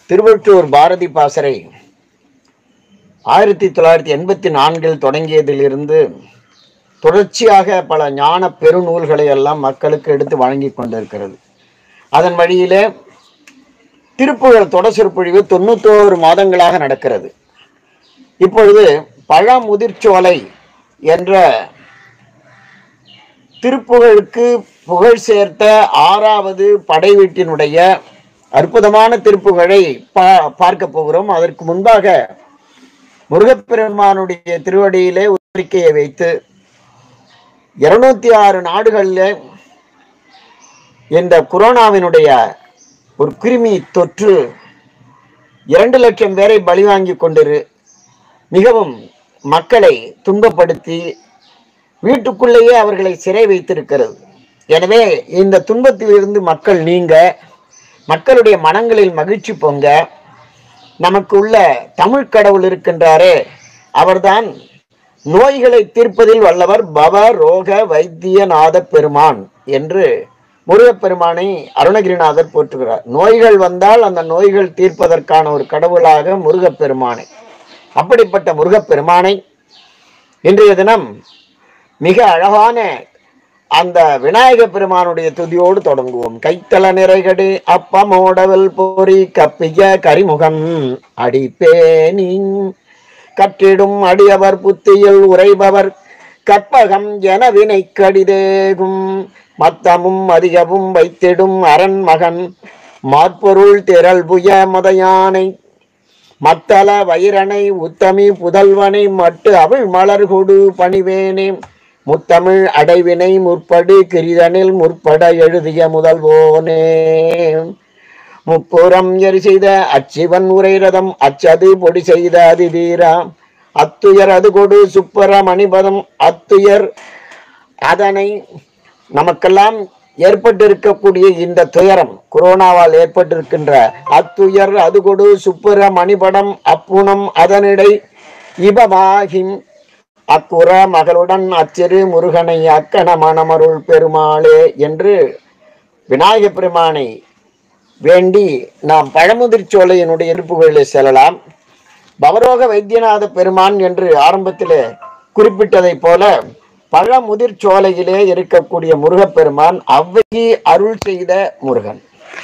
திருவொற்றூர் பாரதி பாசறை ஆயிரத்தி தொள்ளாயிரத்தி எண்பத்தி நான்கில் தொடங்கியதிலிருந்து தொடர்ச்சியாக பல ஞான பெருநூல்களை எல்லாம் மக்களுக்கு எடுத்து வழங்கி கொண்டிருக்கிறது அதன் வழியிலே திருப்புகழ் தொடர் சொற்பொழிவு தொண்ணூத்தோரு மாதங்களாக நடக்கிறது இப்பொழுது பழமுதிர்ச்சோலை என்ற திருப்புகழுக்கு புகழ் சேர்த்த ஆறாவது படை வீட்டினுடைய அற்புதமான திருப்புகழை பா பார்க்க போகிறோம் அதற்கு முன்பாக முருகப்பெருமானுடைய திருவடியிலே கோரிக்கையை வைத்து இருநூத்தி ஆறு நாடுகளில் இந்த கொரோனாவினுடைய ஒரு கிருமி தொற்று இரண்டு லட்சம் பேரை பலி வாங்கி கொண்டிரு மிகவும் மக்களை துன்பப்படுத்தி வீட்டுக்குள்ளேயே அவர்களை சிறை வைத்திருக்கிறது எனவே இந்த துன்பத்திலிருந்து மக்கள் நீங்க மக்களுடைய மனங்களில் மகிழ்ச்சி பொங்க நமக்கு உள்ள தமிழ் கடவுள் இருக்கின்றாரே அவர்தான் நோய்களை தீர்ப்பதில் வல்லவர் பவ ரோக வைத்தியநாத பெருமான் என்று முருகப்பெருமானை அருணகிரிநாதர் போற்றுகிறார் நோய்கள் வந்தால் அந்த நோய்கள் தீர்ப்பதற்கான ஒரு கடவுளாக முருகப்பெருமானை அப்படிப்பட்ட முருகப்பெருமானை இன்றைய தினம் மிக அழகான அந்த விநாயக பெருமானுடைய துதியோடு தொடங்குவோம் கைத்தல நிறைகடு அப்பமோடவல் போரி கப்பிய கரிமுகம் அடிப்பேனி கற்றிடும் அடியவர் புத்தியில் உரைபவர் கற்பகம் என வினை கடிதேகும் மத்தமும் அதிகமும் வைத்திடும் அரண் மகன் மாற்பொருள் திரள் புய மதையானை மத்தள வைரனை உத்தமி புதல்வனை மட்டு அவள் மலர் கொடு பணிவேனே முத்தமிழ் அடைவினை முற்படு கிரிதனில் முற்பட எழுதிய முதல்வோனே முப்புறம் எரி செய்த அச்சிவன் உரை ரதம் அச்சது பொடி செய்த அதிதீரா அத்துயர் அது கொடு சுப்பர மணிபதம் அத்துயர் அதனை நமக்கெல்லாம் ஏற்பட்டிருக்கக்கூடிய இந்த துயரம் கொரோனாவால் ஏற்பட்டிருக்கின்ற அத்துயர் அது கொடு சுப்புர மணிபடம் அப்புணம் அதனிடை இபமாகிம் அக்குற மகளுடன் அச்சிறு முருகனை அக்கண மணமருள் பெருமாளே என்று விநாயக பெருமானை வேண்டி நாம் பழமுதிர் சோலையினுடைய இருப்புகளில் செல்லலாம் பவரோக வைத்தியநாத பெருமான் என்று ஆரம்பத்திலே குறிப்பிட்டதைப் போல பழமுதிர் சோலையிலே இருக்கக்கூடிய முருகப்பெருமான் அவ்வைக்கு அருள் செய்த முருகன்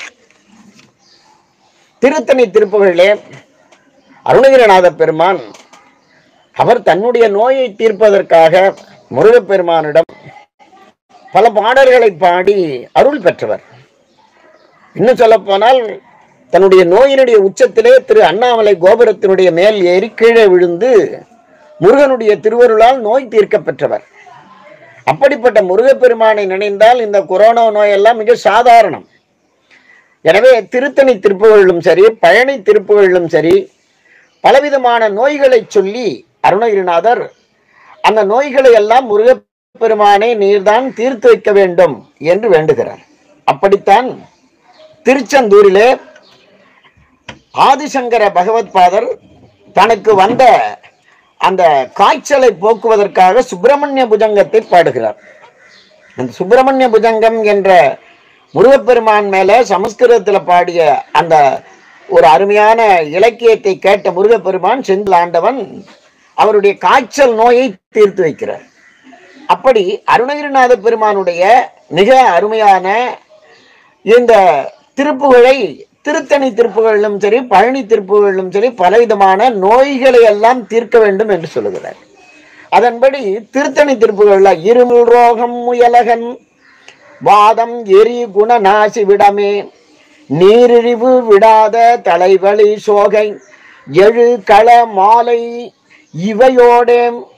திருத்தணி திருப்புகளிலே அருணகிரிநாத பெருமான் அவர் தன்னுடைய நோயை தீர்ப்பதற்காக முருகப்பெருமானிடம் பல பாடல்களை பாடி அருள் பெற்றவர் இன்னும் சொல்ல போனால் தன்னுடைய நோயினுடைய உச்சத்திலே திரு அண்ணாமலை கோபுரத்தினுடைய மேல் ஏறி கீழே விழுந்து முருகனுடைய திருவருளால் நோய் தீர்க்க பெற்றவர் அப்படிப்பட்ட முருகப்பெருமானை நினைந்தால் இந்த கொரோனா நோயெல்லாம் மிக சாதாரணம் எனவே திருத்தணி திருப்புகளிலும் சரி பழனி திருப்புகளிலும் சரி பலவிதமான நோய்களை சொல்லி அருணகிரிநாதர் அந்த நோய்களை எல்லாம் முருகப்பெருமானை நீர்தான் தீர்த்து வைக்க வேண்டும் என்று வேண்டுகிறார் அப்படித்தான் திருச்செந்தூரிலே ஆதிசங்கர பகவத் பாதர் தனக்கு வந்த அந்த காய்ச்சலை போக்குவதற்காக சுப்பிரமணிய புஜங்கத்தை பாடுகிறார் அந்த சுப்பிரமணிய புஜங்கம் என்ற முருகப்பெருமான் மேல சமஸ்கிருதத்தில் பாடிய அந்த ஒரு அருமையான இலக்கியத்தை கேட்ட முருகப்பெருமான் செந்தில் ஆண்டவன் அவருடைய காய்ச்சல் நோயை தீர்த்து வைக்கிறார் அப்படி அருணகிரிநாத பெருமானுடைய மிக அருமையான இந்த திருப்புகழை திருத்தணி திருப்புகளிலும் சரி பழனி திருப்புகளிலும் சரி பலவிதமான நோய்களை எல்லாம் தீர்க்க வேண்டும் என்று சொல்லுகிறார் அதன்படி திருத்தணி திருப்புகள்ல இருமல் ரோகம் முயலகன் வாதம் எரி குணநாசி விடமே நீரிழிவு விடாத தலைவலி சோகை எழு கள மாலை இவையோடே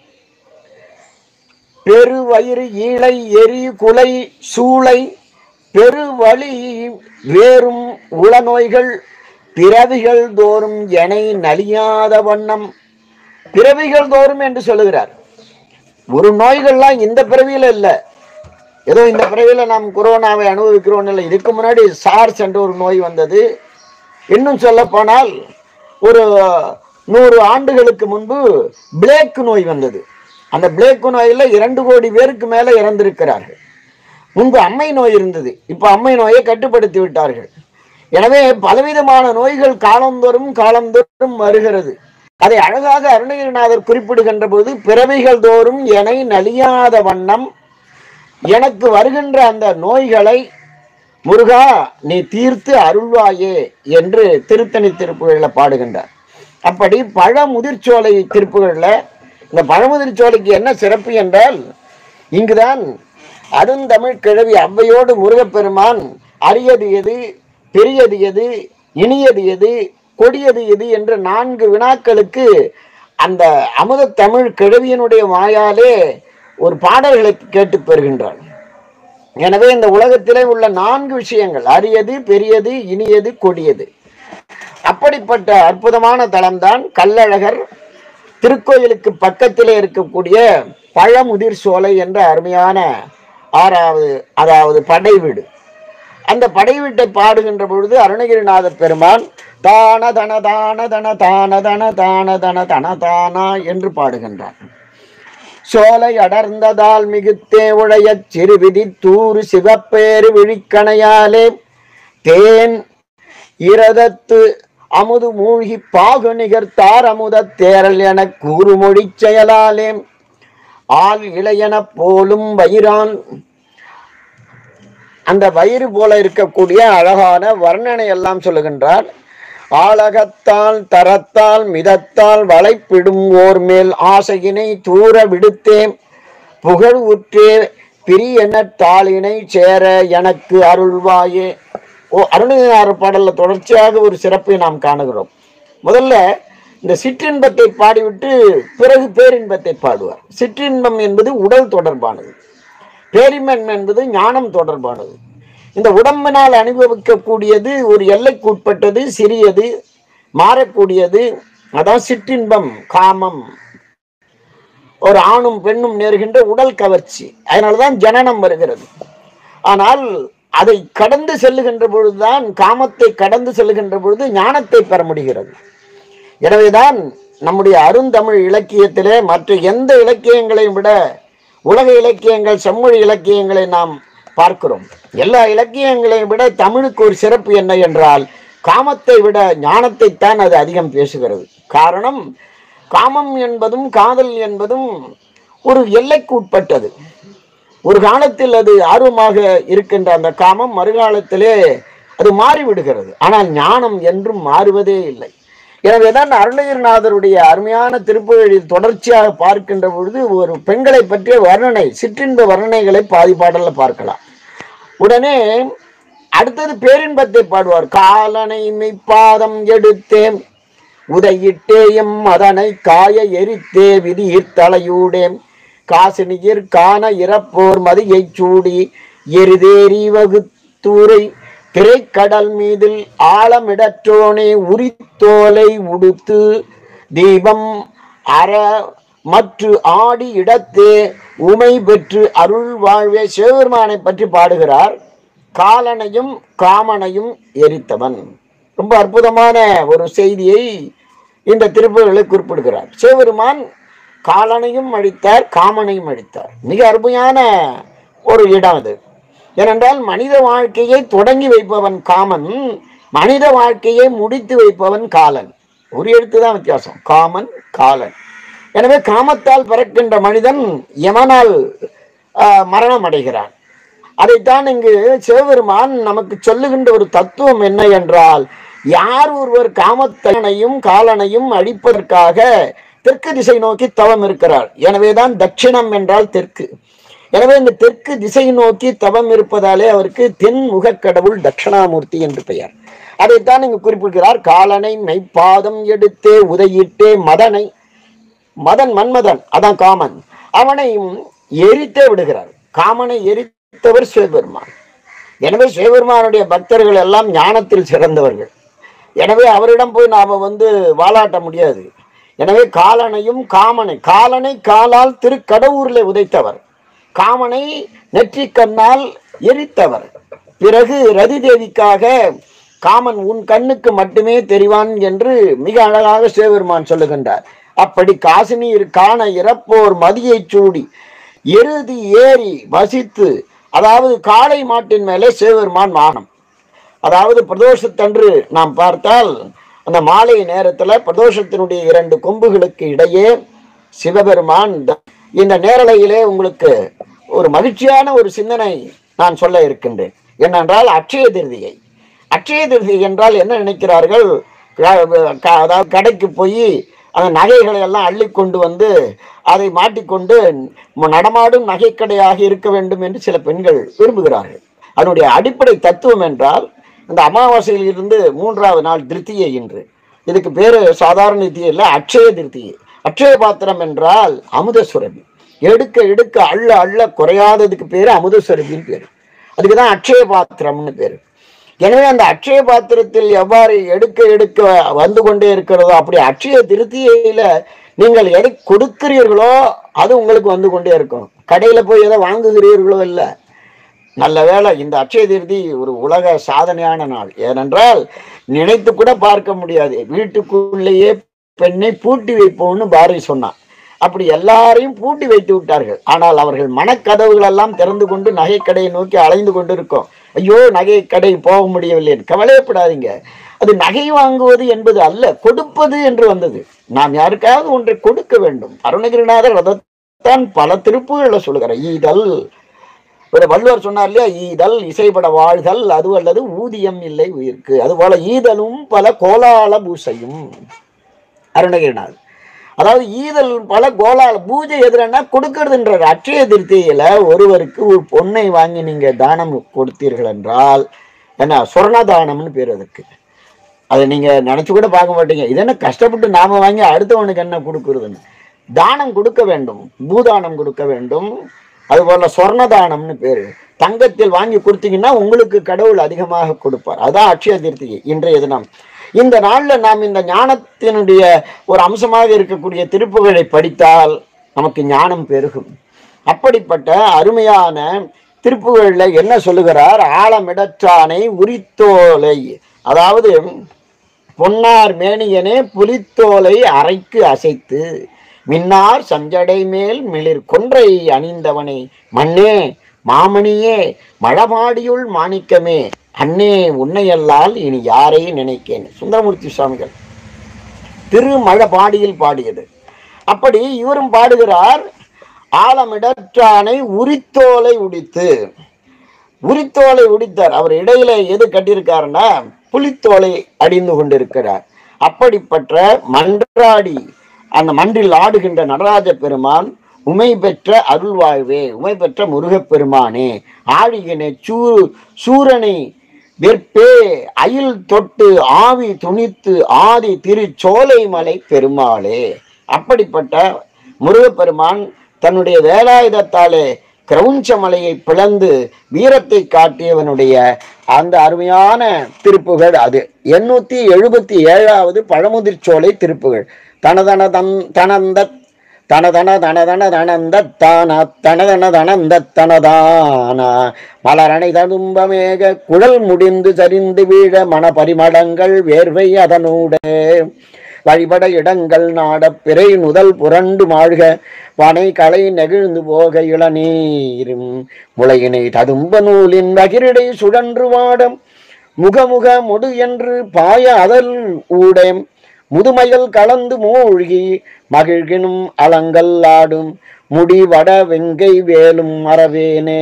பெருவயிறு ஈழை எரி குலை சூளை பெருவழி வேறும் உளநோய்கள் பிறவிகள் தோறும் எனை நலியாத வண்ணம் பிறவிகள் தோறும் என்று சொல்லுகிறார் ஒரு நோய்கள்லாம் இந்த பிறவியில இல்லை ஏதோ இந்த பிறவியில நாம் கொரோனாவை அனுபவிக்கிறோம் இல்லை இதுக்கு முன்னாடி சார்ஸ் என்ற ஒரு நோய் வந்தது இன்னும் சொல்ல போனால் ஒரு நூறு ஆண்டுகளுக்கு முன்பு பிளேக் நோய் வந்தது அந்த பிளேக் நோயில் இரண்டு கோடி பேருக்கு மேலே இறந்திருக்கிறார்கள் முன்பு அம்மை நோய் இருந்தது இப்போ அம்மை நோயை கட்டுப்படுத்தி விட்டார்கள் எனவே பலவிதமான நோய்கள் காலந்தோறும் காலந்தோறும் வருகிறது அதை அழகாக அருணகிரிநாதர் குறிப்பிடுகின்ற போது பிறவிகள் தோறும் எனை நலியாத வண்ணம் எனக்கு வருகின்ற அந்த நோய்களை முருகா நீ தீர்த்து அருள்வாயே என்று திருத்தணி திருப்புகளில் பாடுகின்றார் அப்படி பழமுதிர்ச்சோலை திருப்புகளில் இந்த பழமுதிர்ச்சோலைக்கு என்ன சிறப்பு என்றால் இங்குதான் அருந்தமிழ் கிழவி அவ்வையோடு முருகப்பெருமான் அரியது எது பெரியது எது இனியது எது கொடியது எது என்ற நான்கு வினாக்களுக்கு அந்த அமுத தமிழ் கிழவியினுடைய வாயாலே ஒரு பாடல்களை கேட்டு பெறுகின்றாள் எனவே இந்த உலகத்திலே உள்ள நான்கு விஷயங்கள் அரியது பெரியது இனியது கொடியது அப்படிப்பட்ட அற்புதமான தலம்தான் கள்ளழகர் திருக்கோயிலுக்கு பக்கத்திலே இருக்கக்கூடிய பழமுதிர் சோலை என்ற அருமையான ஆறாவது அதாவது படை வீடு அந்த படை வீட்டை பாடுகின்ற பொழுது அருணகிரிநாதர் பெருமான் தான தன தான தன தான தன தான தன தன தானா என்று பாடுகின்றார் சோலை அடர்ந்ததால் மிகுத்தே உழையச் சிறுவிதி தூறு சிவப்பேறு விழிக்கணையாலே தேன் இரதத்து அமுது மூழ்கி பாகு நிகர்த்தார் அமுத தேரல் என கூறுமொழி செயலாலே ஆள் இளையனப் போலும் வயிறான் அந்த வயிறு போல இருக்கக்கூடிய அழகான வர்ணனை எல்லாம் சொல்லுகின்றார் ஆலகத்தால் தரத்தால் மிதத்தால் வளைப்பிடும் ஓர் மேல் ஆசையினை தூர விடுத்தேன் புகழ் உற்றே பிரியன தாளினை சேர எனக்கு அருள்வாயே ஓ அருணகிரிநாதர் பாடல்ல தொடர்ச்சியாக ஒரு சிறப்பை நாம் காணுகிறோம் முதல்ல இந்த சிற்றின்பத்தை பாடிவிட்டு பிறகு பேரின்பத்தை பாடுவார் சிற்றின்பம் என்பது உடல் தொடர்பானது பேரின்பம் என்பது ஞானம் தொடர்பானது இந்த உடம்பினால் அனுபவிக்கக்கூடியது ஒரு எல்லைக்கு உட்பட்டது சிறியது மாறக்கூடியது அதான் சிற்றின்பம் காமம் ஒரு ஆணும் பெண்ணும் நேருகின்ற உடல் கவர்ச்சி அதனாலதான் ஜனனம் வருகிறது ஆனால் அதை கடந்து செல்லுகின்ற பொழுதுதான் காமத்தை கடந்து செல்லுகின்ற பொழுது ஞானத்தை பெற முடிகிறது எனவேதான் நம்முடைய அருந்தமிழ் இலக்கியத்திலே மற்ற எந்த இலக்கியங்களையும் விட உலக இலக்கியங்கள் செம்மொழி இலக்கியங்களை நாம் பார்க்கிறோம் எல்லா இலக்கியங்களையும் விட தமிழுக்கு ஒரு சிறப்பு என்ன என்றால் காமத்தை விட ஞானத்தைத்தான் அது அதிகம் பேசுகிறது காரணம் காமம் என்பதும் காதல் என்பதும் ஒரு எல்லைக்கு உட்பட்டது ஒரு காலத்தில் அது ஆர்வமாக இருக்கின்ற அந்த காமம் மறுகாலத்திலே அது மாறிவிடுகிறது ஆனால் ஞானம் என்றும் மாறுவதே இல்லை எனவேதான் அருணகிரிநாதருடைய அருமையான திருப்புகழில் தொடர்ச்சியாக பார்க்கின்ற பொழுது ஒரு பெண்களை பற்றிய வர்ணனை சிற்றின்ப வர்ணனைகளை பாதி பாடல்ல பார்க்கலாம் உடனே அடுத்தது பேரின்பத்தை பாடுவார் காலனை மெய்ப்பாதம் எடுத்தேன் உதையிட்டேயம் அதனை காய எரித்தே விதியிற் தலையூடேம் காசினியிற் காண இறப்போர் மதியைச் சூடி எரிதேறி வகுத்தூரை திரைக்கடல் மீதில் ஆழமிடற்றோனே உரித்தோலை உடுத்து தீபம் அற மற்று ஆடி இடத்தே உமை பெற்று அருள் வாழ்வே சிவபெருமானை பற்றி பாடுகிறார் காலனையும் காமனையும் எரித்தவன் ரொம்ப அற்புதமான ஒரு செய்தியை இந்த திருப்புகளை குறிப்பிடுகிறார் சிவபெருமான் காலனையும் அழித்தார் காமனையும் அழித்தார் மிக அருமையான ஒரு இடம் அது ஏனென்றால் மனித வாழ்க்கையை தொடங்கி வைப்பவன் காமன் மனித வாழ்க்கையை முடித்து வைப்பவன் காலன் ஒரு எழுத்து தான் வித்தியாசம் காமன் காலன் எனவே காமத்தால் பிறக்கின்ற மனிதன் யமனால் ஆஹ், மரணம் அடைகிறான் அதைத்தான் இங்கு சிவபெருமான் நமக்கு சொல்லுகின்ற ஒரு தத்துவம் என்ன என்றால் யார் ஒருவர் காமத்தனையும் காலனையும் அழிப்பதற்காக தெற்கு திசை நோக்கி தவம் இருக்கிறார் எனவேதான் தட்சிணம் என்றால் தெற்கு எனவே இந்த தெற்கு திசை நோக்கி தவம் இருப்பதாலே அவருக்கு தென்முகக் கடவுள் தட்சிணாமூர்த்தி என்று பெயர் அதைத்தான் இங்கு குறிப்பிடுகிறார் காலனை மெய்ப்பாதம் எடுத்தே உதையிட்டே மதனை மதன் மன்மதன் அதான் காமன் அவனை எரித்தே விடுகிறார் காமனை எரித்தவர் சிவபெருமான் எனவே சிவபெருமானுடைய பக்தர்கள் எல்லாம் ஞானத்தில் சிறந்தவர்கள் எனவே அவரிடம் போய் நாம வந்து வாலாட்ட முடியாது எனவே காலனையும் காமனை காலனை காலால் திருக்கடவுரிலே உதைத்தவர் காமனை நெற்றிக் கண்ணால் எரித்தவர் பிறகு ரதி தேவிக்காக காமன் உன் கண்ணுக்கு மட்டுமே தெரிவான் என்று மிக அழகாக சிவபெருமான் சொல்லுகின்றார் அப்படி காசினீர் காண இறப்போர் மதியைச் சூடி எருதி ஏறி வசித்து அதாவது காளை மாட்டின் மேலே சிவபெருமான் வாகனம் அதாவது பிரதோஷத்தன்று நாம் பார்த்தால் அந்த மாலை நேரத்துல பிரதோஷத்தினுடைய இரண்டு கொம்புகளுக்கு இடையே சிவபெருமான் த- இந்த நேரலையிலே உங்களுக்கு ஒரு மகிழ்ச்சியான ஒரு சிந்தனை நான் சொல்ல இருக்கின்றேன் என்னென்றால் அட்சய திருதியை அட்சய திருதியை என்றால் என்ன நினைக்கிறார்கள் க- க- அதாவது கடைக்கு போய் அந்த நகைகளை எல்லாம் அள்ளி கொண்டு வந்து அதை மாட்டிக்கொண்டு ம- நடமாடும் நகைக்கடையாக இருக்க வேண்டும் என்று சில பெண்கள் விரும்புகிறார்கள் அதனுடைய அடிப்படை தத்துவம் என்றால் இந்த அமாவாசையில் இருந்து மூன்றாவது நாள் திருத்தியை இன்று இதுக்கு பேரு சாதாரண திருத்தியை இல்லை அட்சய திருத்தியை அட்சய பாத்திரம் என்றால் அமுத சுரபி எடுக்க எடுக்க அள்ள அள்ள குறையாததுக்கு பேரு அமுத சுரபின்னு பேரு அதுக்கு தான் அட்சய பாத்திரம்னு பேரு எனவே அந்த அட்சய பாத்திரத்தில் எவ்வாறு எடுக்க எடுக்க வந்து கொண்டே இருக்கிறதோ அப்படி அட்சய திருத்தியில நீங்கள் எதை கொடுக்கிறீர்களோ அது உங்களுக்கு வந்து கொண்டே இருக்கும் கடையில போய் எதை வாங்குகிறீர்களோ இல்லை நல்ல வேளை இந்த அட்சய திருதி ஒரு உலக சாதனையான நாள் ஏனென்றால் நினைத்து கூட பார்க்க முடியாது வீட்டுக்குள்ளேயே பெண்ணை பூட்டி வைப்போம்னு பாரதி சொன்னான் அப்படி எல்லாரையும் பூட்டி வைத்து விட்டார்கள் ஆனால் அவர்கள் மனக்கதவுகள் எல்லாம் திறந்து கொண்டு நகைக்கடையை நோக்கி அலைந்து கொண்டிருக்கோம் ஐயோ நகைக்கடை போக முடியவில்லை கவலையப்படாதீங்க அது நகை வாங்குவது என்பது அல்ல கொடுப்பது என்று வந்தது நாம் யாருக்காவது ஒன்றை கொடுக்க வேண்டும் அருணகிரிநாதர் அதைத்தான் பல திருப்புகளை சொல்லுகிறார் ஈதல் ஒரு வள்ளுவர் சொன்னார் இல்லையா ஈதல் இசைப்பட வாழ்தல் அது அல்லது ஊதியம் இல்லை உயிர்க்கு அதுபோல ஈதலும் பல கோலால பூசையும் அருணகிரிநாதர் அதாவது ஈதல் பல கோலால பூஜை எதிரன்னா கொடுக்கறதுன்றார் அட்சய திருத்தியில ஒருவருக்கு ஒரு பொண்ணை வாங்கி நீங்க தானம் கொடுத்தீர்கள் என்றால் என்ன சொர்ண தானம்னு பேர் அதுக்கு அதை நீங்க நினைச்சு கூட பார்க்க மாட்டீங்க இது என்ன கஷ்டப்பட்டு நாம வாங்கி அடுத்தவனுக்கு என்ன கொடுக்கறதுன்னு தானம் கொடுக்க வேண்டும் பூதானம் கொடுக்க வேண்டும் அதுபோல சொர்ண தானம்னு பேரு தங்கத்தில் வாங்கி கொடுத்தீங்கன்னா உங்களுக்கு கடவுள் அதிகமாக கொடுப்பார் அதான் அட்சய தீர்த்திகை இன்றைய தினம் இந்த நாள்ல நாம் இந்த ஞானத்தினுடைய ஒரு அம்சமாக இருக்கக்கூடிய திருப்புகழை படித்தால் நமக்கு ஞானம் பெருகும் அப்படிப்பட்ட அருமையான திருப்புகழில் என்ன சொல்லுகிறார் ஆழமிடற்றானை உரித்தோலை அதாவது பொன்னார் மேனியனே புலித்தோலை அரைக்கு அசைத்து மின்னார் சஞ்சடை மேல் மிளிர் கொன்றை அணிந்தவனே மண்ணே மாமணியே மழபாடியுள் மாணிக்கமே அன்னே உன்னையல்லால் இனி யாரை நினைக்கேன் சுந்தரமூர்த்தி சுவாமிகள் திருமழபாடியில் பாடியது அப்படி இவரும் பாடுகிறார் ஆலமிடற்றானை உரித்தோலை உடித்து உரித்தோலை உடித்தார் அவர் இடையில எது கட்டியிருக்காருன்னா புலித்தோலை அடிந்து கொண்டிருக்கிறார் அப்படிப்பட்ட மன்றாடி அந்த மன்றில் ஆடுகின்ற நடராஜ பெருமான் உமை பெற்ற அருள்வாழ்வே உமை பெற்ற முருகப் பெருமானே ஆழியனை சூ சூரனை வெற்பே அயில் தொட்டு ஆவி துணித்து ஆதி திருச்சோலை மலை பெருமாளே அப்படிப்பட்ட முருகப்பெருமான் தன்னுடைய வேலாயுதத்தாலே கிரௌஞ்ச மலையை பிளந்து வீரத்தை காட்டியவனுடைய அந்த அருமையான திருப்புகள் அது எண்ணூத்தி எழுபத்தி ஏழாவது பழமுதிர்ச்சோலை திருப்புகள் தனதன தன் தனந்த தனதன தனதன தனந்த தான தனதன தனந்த தனதான மலரணை ததும்பமேக குழல் முடிந்து சரிந்து வீழ மணபரிமளங்கள் வேர்வை அதனூடே வழிபட இடங்கள் நாட பிறை நுதல் புரண்டு மாழ்க பனை களை நெகிழ்ந்து போக இளநீரும் முளையினை ததும்ப நூலின் வகிரிடை சுழன்று வாடம் முகமுக முடு என்று பாய அதல் ஊடேம் முதுமையில் கலந்து மூழ்கி மகிழ்கினும் அலங்கல் ஆடும் முடி வட வெங்கை வேலும் மறவேனே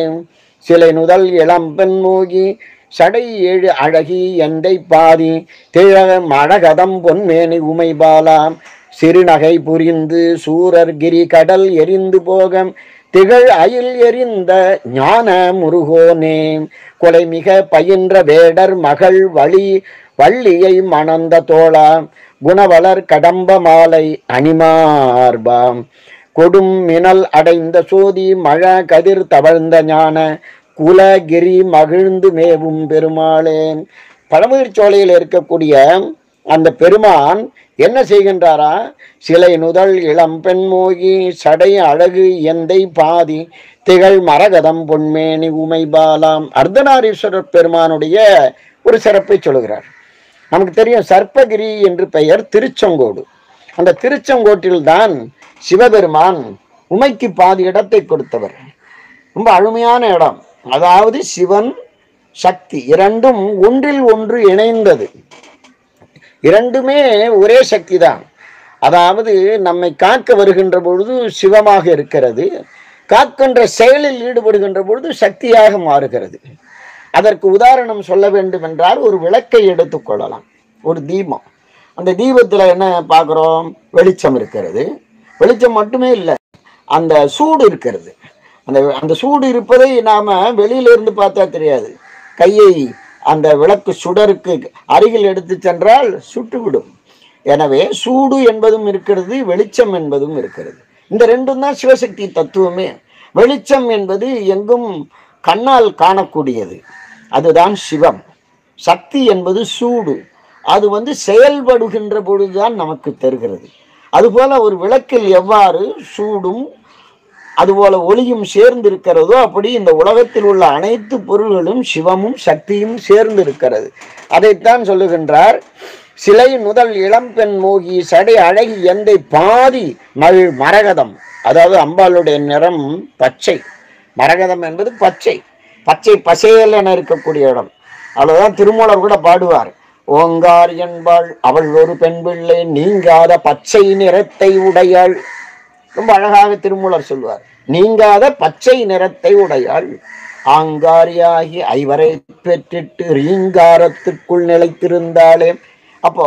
சிலை நுதல் இளம்பெண் மூகி சடை ஏழு அழகி எந்தை பாதி திழக மழகதம் பொன்மேனி உமைபாலாம் சிறுநகை புரிந்து சூரர் கிரி கடல் எரிந்து போக திகழ் அயில் எரிந்த ஞான முருகோனே கொலை மிக பயின்ற வேடர் மகள் வழி வள்ளியை மணந்த தோளா குணவளர் கடம்ப மாலை அணிமார்பாம் கொடும் மினல் அடைந்த சோதி மழ கதிர் தவழ்ந்த ஞான குலகிரி மகிழ்ந்து மேவும் பெருமாளே பழமுதிர் சோலையில் இருக்கக்கூடிய அந்த பெருமான் என்ன செய்கின்றாரா சிலை நுதல் இளம் பெண் மோகி சடை அழகு எந்தை பாதி திகழ் மரகதம் பொன்மேனி உமை பாலாம் அர்த்தநாரீஸ்வரர் பெருமானுடைய ஒரு சிறப்பை சொல்கிறார் நமக்கு தெரியும் சர்ப்பகிரி என்று பெயர் திருச்செங்கோடு அந்த திருச்செங்கோட்டில் தான் சிவபெருமான் உமைக்கு பாதி இடத்தை கொடுத்தவர் ரொம்ப அருமையான இடம் அதாவது சிவன் சக்தி இரண்டும் ஒன்றில் ஒன்று இணைந்தது இரண்டுமே ஒரே சக்தி தான் அதாவது நம்மை காக்க வருகின்ற பொழுது சிவமாக இருக்கிறது காக்கின்ற செயலில் ஈடுபடுகின்ற பொழுது சக்தியாக மாறுகிறது அதற்கு உதாரணம் சொல்ல வேண்டும் என்றால் ஒரு விளக்கை எடுத்துக்கொள்ளலாம் ஒரு தீபம் அந்த தீபத்தில் என்ன பார்க்குறோம் வெளிச்சம் இருக்கிறது வெளிச்சம் மட்டுமே இல்லை அந்த சூடு இருக்கிறது அந்த அந்த சூடு இருப்பதை நாம வெளியில இருந்து பார்த்தா தெரியாது கையை அந்த விளக்கு சுடருக்கு அருகில் எடுத்து சென்றால் சுட்டுவிடும் எனவே சூடு என்பதும் இருக்கிறது வெளிச்சம் என்பதும் இருக்கிறது இந்த ரெண்டும் தான் சிவசக்தி தத்துவமே வெளிச்சம் என்பது எங்கும் கண்ணால் காணக்கூடியது அதுதான் சிவம் சக்தி என்பது சூடு அது வந்து செயல்படுகின்ற பொழுதுதான் நமக்கு தருகிறது அதுபோல ஒரு விளக்கில் எவ்வாறு சூடும் அதுபோல ஒளியும் சேர்ந்து இருக்கிறதோ அப்படி இந்த உலகத்தில் உள்ள அனைத்து பொருள்களும் சிவமும் சக்தியும் சேர்ந்து இருக்கிறது அதைத்தான் சொல்லுகின்றார் சிலை முதல் இளம்பெண் மோகி சடை அழகி எந்தை பாதி மல் மரகதம் அதாவது அம்பாளுடைய நிறம் பச்சை மரகதம் என்பது பச்சை பச்சை பசேல் என இருக்கக்கூடிய இடம் அவ்வளவுதான் திருமூலர் கூட பாடுவார் ஓங்கார் என்பாள் அவள் ஒரு பெண் பிள்ளை நீங்காத பச்சை நிறத்தை உடையாள் ரொம்ப அழகாக திருமூலர் சொல்வார் நீங்காத பச்சை நிறத்தை உடையாள் ஆங்காரியாகி ஐவரை பெற்றிட்டு ரீங்காரத்துக்குள் நிலைத்திருந்தாளே அப்போ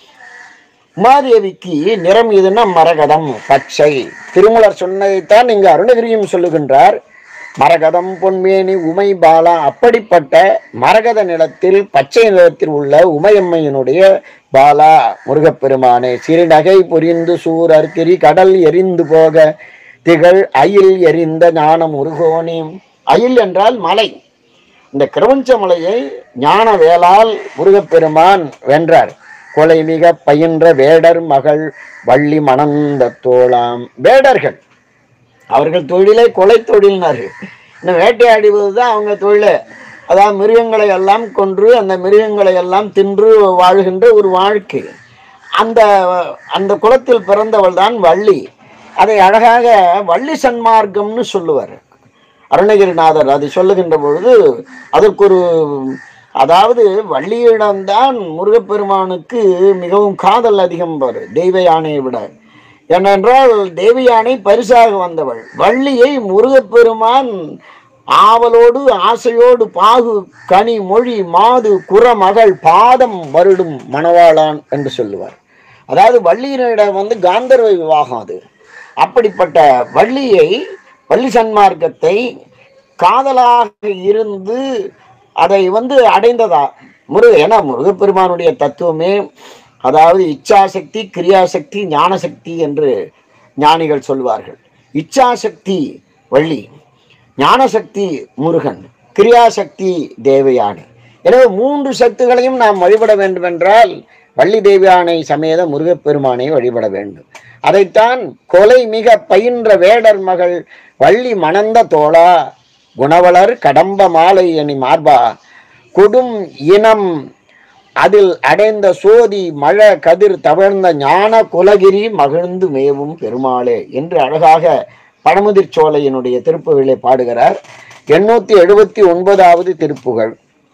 உமாதேவிக்கு நிறம் எதுன்னா மரகதம் பச்சை திருமூலர் சொன்னதைத்தான் இங்கு அருணகிரியும் சொல்லுகின்றார் மரகதம் பொன்மேனி உமை பாலா அப்படிப்பட்ட மரகத நிலத்தில் பச்சை நிலத்தில் உள்ள உமையம்மையினுடைய பாலா முருகப்பெருமானே சிறுநகை பொரிந்து சூரர் திரி கடல் எரிந்து போக திகழ் அயில் எரிந்த ஞான முருகோனே அயில் என்றால் மலை இந்த கிரவஞ்ச மலையை ஞான வேளால் முருகப்பெருமான் வென்றார் கொலை மிக பயின்ற வேடர் மகள் வள்ளி மணந்த தோளாம் வேடர்கள் அவர்கள் தொழிலே கொலை தொழில்னார்கள் இந்த வேட்டையாடுவது தான் அவங்க தொழிலே அதாவது மிருகங்களை எல்லாம் கொன்று அந்த மிருகங்களை எல்லாம் தின்று வாழ்கின்ற ஒரு வாழ்க்கை அந்த அந்த குலத்தில் பிறந்தவள் தான் வள்ளி அதை அழகாக வள்ளி சன்மார்க்கம்னு சொல்லுவார் அருணகிரிநாதர் அதை சொல்லுகின்ற பொழுது அதற்கு ஒரு அதாவது வள்ளியிடம்தான் முருகப்பெருமானுக்கு மிகவும் காதல் அதிகம் பாரு தெய்வ யானையை விட ஏனென்றால் தேவி யானை பரிசாக வந்தவள் வள்ளியை முருகப்பெருமான் ஆவலோடு ஆசையோடு பாகு கனி மொழி மாது குறமகள் பாதம் வருடும் மணவாளான் என்று சொல்லுவார் அதாவது வள்ளியினிடம் வந்து காந்தர்வ விவாகம் அது அப்படிப்பட்ட வள்ளியை வள்ளி சன்மார்க்கத்தை காதலாக இருந்து அதை வந்து அடைந்ததா முருக ஏன்னா முருகப்பெருமானுடைய தத்துவமே அதாவது இச்சாசக்தி கிரியாசக்தி ஞானசக்தி என்று ஞானிகள் சொல்வார்கள் இச்சாசக்தி வள்ளி ஞானசக்தி முருகன் கிரியாசக்தி தேவயானை எனவே மூன்று சக்திகளையும் நாம் வழிபட வேண்டும் என்றால் வள்ளி தேவியானை சமேத முருகப்பெருமானை வழிபட வேண்டும் அதைத்தான் கொலை மிக பயின்ற வேடர் மகள் வள்ளி மணந்த தோளா குணவளர் கடம்ப மாலை அணி மார்பா கொடும் இனம் அதில் அடைந்த சோதி மழ கதிர் தவழ்ந்த ஞான குலகிரி மகிழ்ந்து மேவும் பெருமாளே என்று அழகாக பழமுதிர் சோலையினுடைய திருப்புகளை பாடுகிறார் எண்ணூத்தி எழுபத்தி ஒன்பதாவது திருப்புகள்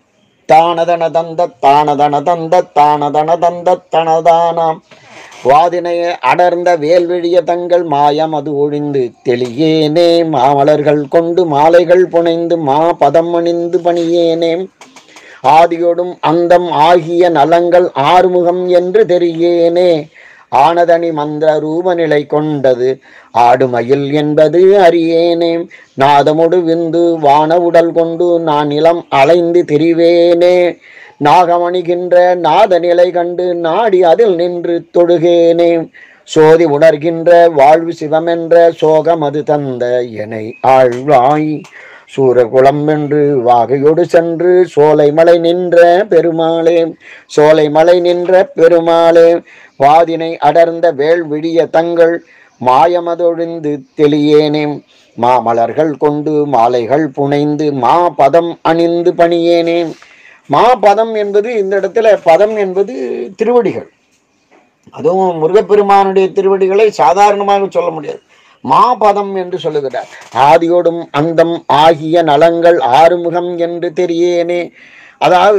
தானதன தந்த தானதன தந்த தானதன தந்த தனதானாம் வாதினைய அடர்ந்த வேல்விழிய தங்கள் மாயம் அது ஒழிந்து தெளியேனே மாமலர்கள் கொண்டு மாலைகள் புனைந்து மா பதம் அணிந்து பணியேனே ஆதியோடும் அந்தம் ஆகிய நலங்கள் ஆறுமுகம் என்று தெரியேனே ஆனதனி மந்திர ரூபநிலை கொண்டது ஆடுமயில் என்பது அறியேனே நாதமுடு விந்து வான உடல் கொண்டு நான் நிலம் அலைந்து திரிவேனே நாகமணிகின்ற நாத நிலை கண்டு நாடி அதில் நின்று தொழுகேனே சோதி உணர்கின்ற வாழ்வு சிவமென்ற சோகம் அது தந்த எனை ஆழ்வாய் சூரகுளம் என்று வாகையோடு சென்று சோலைமலை நின்ற பெருமாளே சோலைமலை நின்ற பெருமாளே வாதினை அடர்ந்த வேள் விடிய தங்கள் மாயமதொழிந்து தெளியேனே மாமலர்கள் கொண்டு மாலைகள் புனைந்து மா பதம் அணிந்து பணியேனே மா பதம் என்பது இந்த இடத்துல பதம் என்பது திருவடிகள் அதுவும் முருகப்பெருமானுடைய திருவடிகளை சாதாரணமாக சொல்ல முடியாது மாபதம் என்று சொல்லுகிறார் ஆதியோடும் அந்தம் ஆகிய நலங்கள் ஆறுமுகம் என்று தெரியேனே அதாவது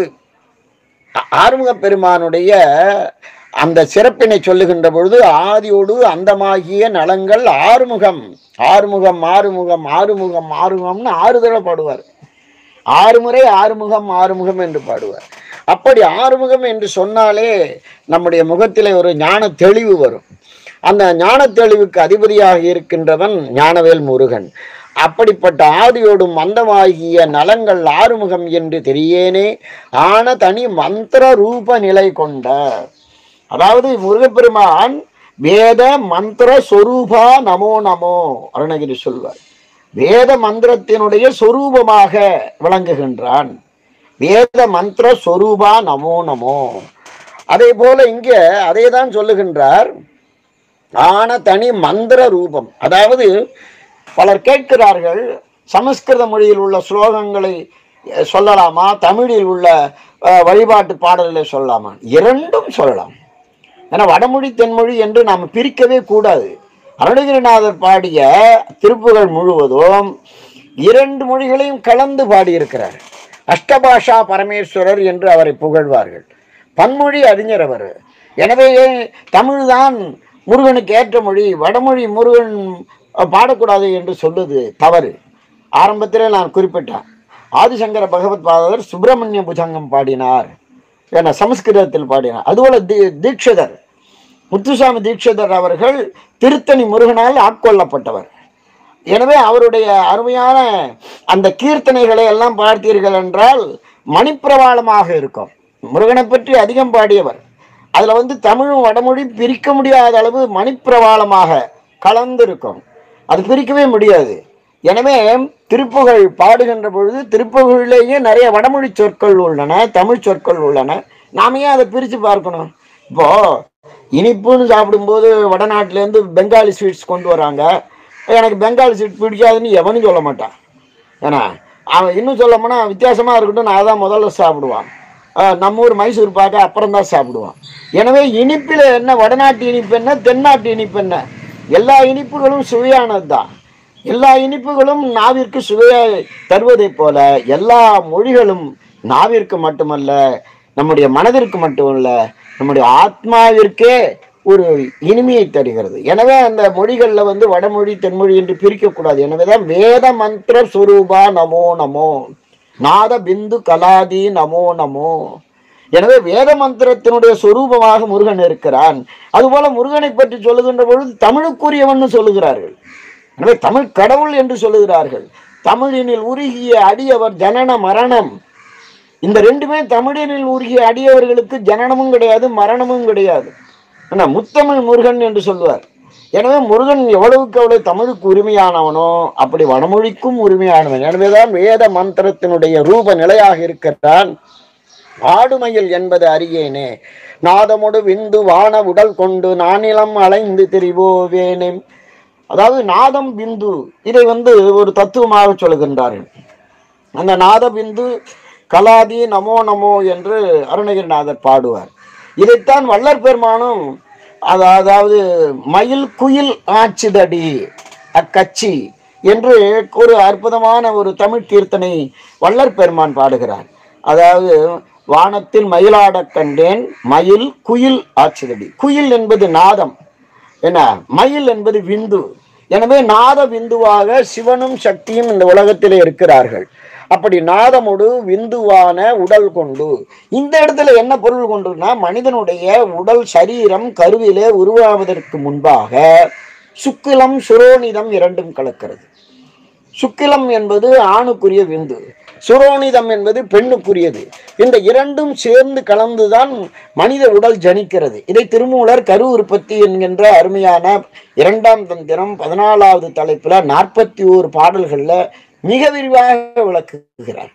ஆ- ஆறுமுக பெருமானுடைய அந்த சிறப்பினை சொல்லுகின்ற பொழுது ஆதியோடு அந்தமாகிய நலங்கள் ஆறுமுகம் ஆறுமுகம் ஆறுமுகம் ஆறுமுகம் ஆறுமுகம்னு ஆறு தடவை பாடுவார் ஆறு முறை ஆறுமுகம் ஆறுமுகம் என்று பாடுவார் அப்படி ஆறுமுகம் என்று சொன்னாலே நம்முடைய முகத்திலே ஒரு ஞான தெளிவு வரும் அந்த ஞான தெளிவுக்கு அதிபதியாக இருக்கின்றவன் ஞானவேல் முருகன் அப்படிப்பட்ட ஆதியோடும் மந்தமாகிய நலங்கள் ஆறுமுகம் என்று தெரியேனே ஆன தனி மந்திர ரூப நிலை கொண்ட அதாவது முருகப்பெருமான் வேத மந்திர சொரூபா நமோ நமோ அருணகிரி சொல்வார் வேத மந்திரத்தினுடைய சொரூபமாக விளங்குகின்றான் வேத மந்திர சொரூபா நமோ நமோ அதே போல இங்க அதே தான் சொல்லுகின்றார் ஆன தனி மந்திர ரூபம் அதாவது பலர் கேட்கிறார்கள் சமஸ்கிருத மொழியில் உள்ள ஸ்லோகங்களை அஹ், சொல்லலாமா தமிழில் உள்ள அஹ், வழிபாட்டு பாடல்களை சொல்லலாமா இரண்டும் சொல்லலாம் ஏன்னா வடமொழி தென்மொழி என்று நாம் பிரிக்கவே கூடாது அருணகிரிநாதர் பாடிய திருப்புகள் முழுவதும் இரண்டு மொழிகளையும் கலந்து பாடியிருக்கிறார் அஷ்டபாஷா பரமேஸ்வரர் என்று அவரை புகழ்வார்கள் பன்மொழி அறிஞர் அவர் எனவே தமிழ்தான் முருகனுக்கு ஏற்ற மொழி வடமொழி முருகன் அஹ், பாடக்கூடாது என்று சொல்லுது தவறு ஆரம்பத்திலே நான் குறிப்பிட்டேன் ஆதிசங்கர பகவத் பாதர் சுப்பிரமணிய புஜங்கம் பாடினார் என சமஸ்கிருதத்தில் பாடினார் அதுபோல தி தீட்சிதர் முத்துசாமி தீட்சிதர் அவர்கள் திருத்தணி முருகனால் ஆட்கொள்ளப்பட்டவர் எனவே அவருடைய அருமையான அந்த கீர்த்தனைகளை எல்லாம் பார்த்தீர்கள் என்றால் மணிப்பிரவாளமாக இருக்கும் முருகனை பற்றி அதிகம் பாடியவர் அதில் வந்து தமிழும் வடமொழி பிரிக்க முடியாத அளவு மணிப்பிரவாளமாக கலந்து இருக்கும் அது பிரிக்கவே முடியாது எனவே திருப்புகழ் பாடுகின்ற பொழுது திருப்புகழிலேயே நிறைய வடமொழி சொற்கள் உள்ளன தமிழ் சொற்கள் உள்ளன நாம ஏன் அதை பிரித்து பார்க்கணும் இப்போ இனிப்புன்னு சாப்பிடும்போது வடநாட்டிலேருந்து பெங்காலி ஸ்வீட்ஸ் கொண்டு வராங்க எனக்கு பெங்காலி ஸ்வீட் பிடிக்காதுன்னு எவனும் சொல்ல மாட்டான் ஏன்னா அவன் இன்னும் சொல்ல போனால் வித்தியாசமாக இருக்கட்டும் நான் அதான் முதல்ல சாப்பிடுவான் ஆஹ் நம்ம ஊர் மைசூர் பாக்க அப்புறம் தான் சாப்பிடுவான் எனவே இனிப்பில் என்ன வடநாட்டு இனிப்பு என்ன தென்னாட்டு இனிப்பு என்ன எல்லா இனிப்புகளும் சுவையானது தான் எல்லா இனிப்புகளும் நாவிற்கு சுவையை தருவதைப் போல எல்லா மொழிகளும் நாவிற்கு மட்டுமல்ல நம்முடைய மனதிற்கு மட்டுமல்ல நம்முடைய ஆத்மாவிற்கே ஒரு இனிமையை தருகிறது எனவே அந்த மொழிகளில் வந்து வடமொழி தென்மொழி என்று பிரிக்கக்கூடாது எனவேதான் வேத மந்திர சுரூபா நமோ நமோ நாத பிந்து கலாதி நமோ நமோ எனவே வேத மந்திரத்தினுடைய சொரூபமாக முருகன் இருக்கிறான் அதுபோல முருகனை பற்றி சொல்லுகின்ற பொழுது தமிழுக்குரியவன் சொல்லுகிறார்கள் எனவே தமிழ் கடவுள் என்று சொல்லுகிறார்கள் தமிழினில் உருகிய அடியவர் ஜனன மரணம் இந்த ரெண்டுமே தமிழினில் உருகிய அடியவர்களுக்கு ஜனனமும் கிடையாது மரணமும் கிடையாது ஆனா முத்தமிழ் முருகன் என்று சொல்லுவார் எனவே முருகன் எவ்வளவுக்கு எவ்வளவு தமிழுக்கு உரிமையானவனோ அப்படி வடமொழிக்கும் உரிமையானவன் எனவேதான் வேத மந்திரத்தினுடைய ரூப நிலையாக இருக்கிறான் ஆடுமயில் என்பது அறியேனே நாதமுடு விந்து வான உடல் கொண்டு நானிலம் அலைந்து திரிவோவேனே அதாவது நாதம் பிந்து இதை வந்து ஒரு தத்துவமாக சொல்கின்றார்கள் அந்த நாத பிந்து கலாதி நமோ நமோ என்று அருணகிரிநாதர் பாடுவார் இதைத்தான் வள்ளற் பெருமானும் அது- அதாவது மயில் குயில் ஆச்சுதடி அக்கச்சி என்று ஒரு அற்புதமான ஒரு தமிழ் கீர்த்தனை வள்ளற் பெருமான் பாடுகிறார் அதாவது வானத்தில் மயிலாடக் கண்டேன் மயில் குயில் ஆச்சுதடி குயில் என்பது நாதம் என்ன மயில் என்பது விந்து எனவே நாத விந்துவாக சிவனும் சக்தியும் இந்த உலகத்திலே இருக்கிறார்கள் அப்படி நாதமுடு விந்துவான உடல் கொண்டு இந்த இடத்துல என்ன பொருள் கொண்டுனா மனிதனுடைய உடல் சரீரம் கருவிலே உருவாவதற்கு முன்பாக சுக்கிலம் சுரோனிதம் இரண்டும் கலக்கிறது சுக்கிலம் என்பது ஆணுக்குரிய விந்து சுரோனிதம் என்பது பெண்ணுக்குரியது இந்த இரண்டும் சேர்ந்து கலந்துதான் மனித உடல் ஜனிக்கிறது இதை திருமூலர் கரு உற்பத்தி என்கின்ற அருமையான இரண்டாம் தந்திரம் பதினாலாவது தலைப்புல நாற்பத்தி ஓரு பாடல்கள்ல மிக விரிவாக விளக்குகிறார்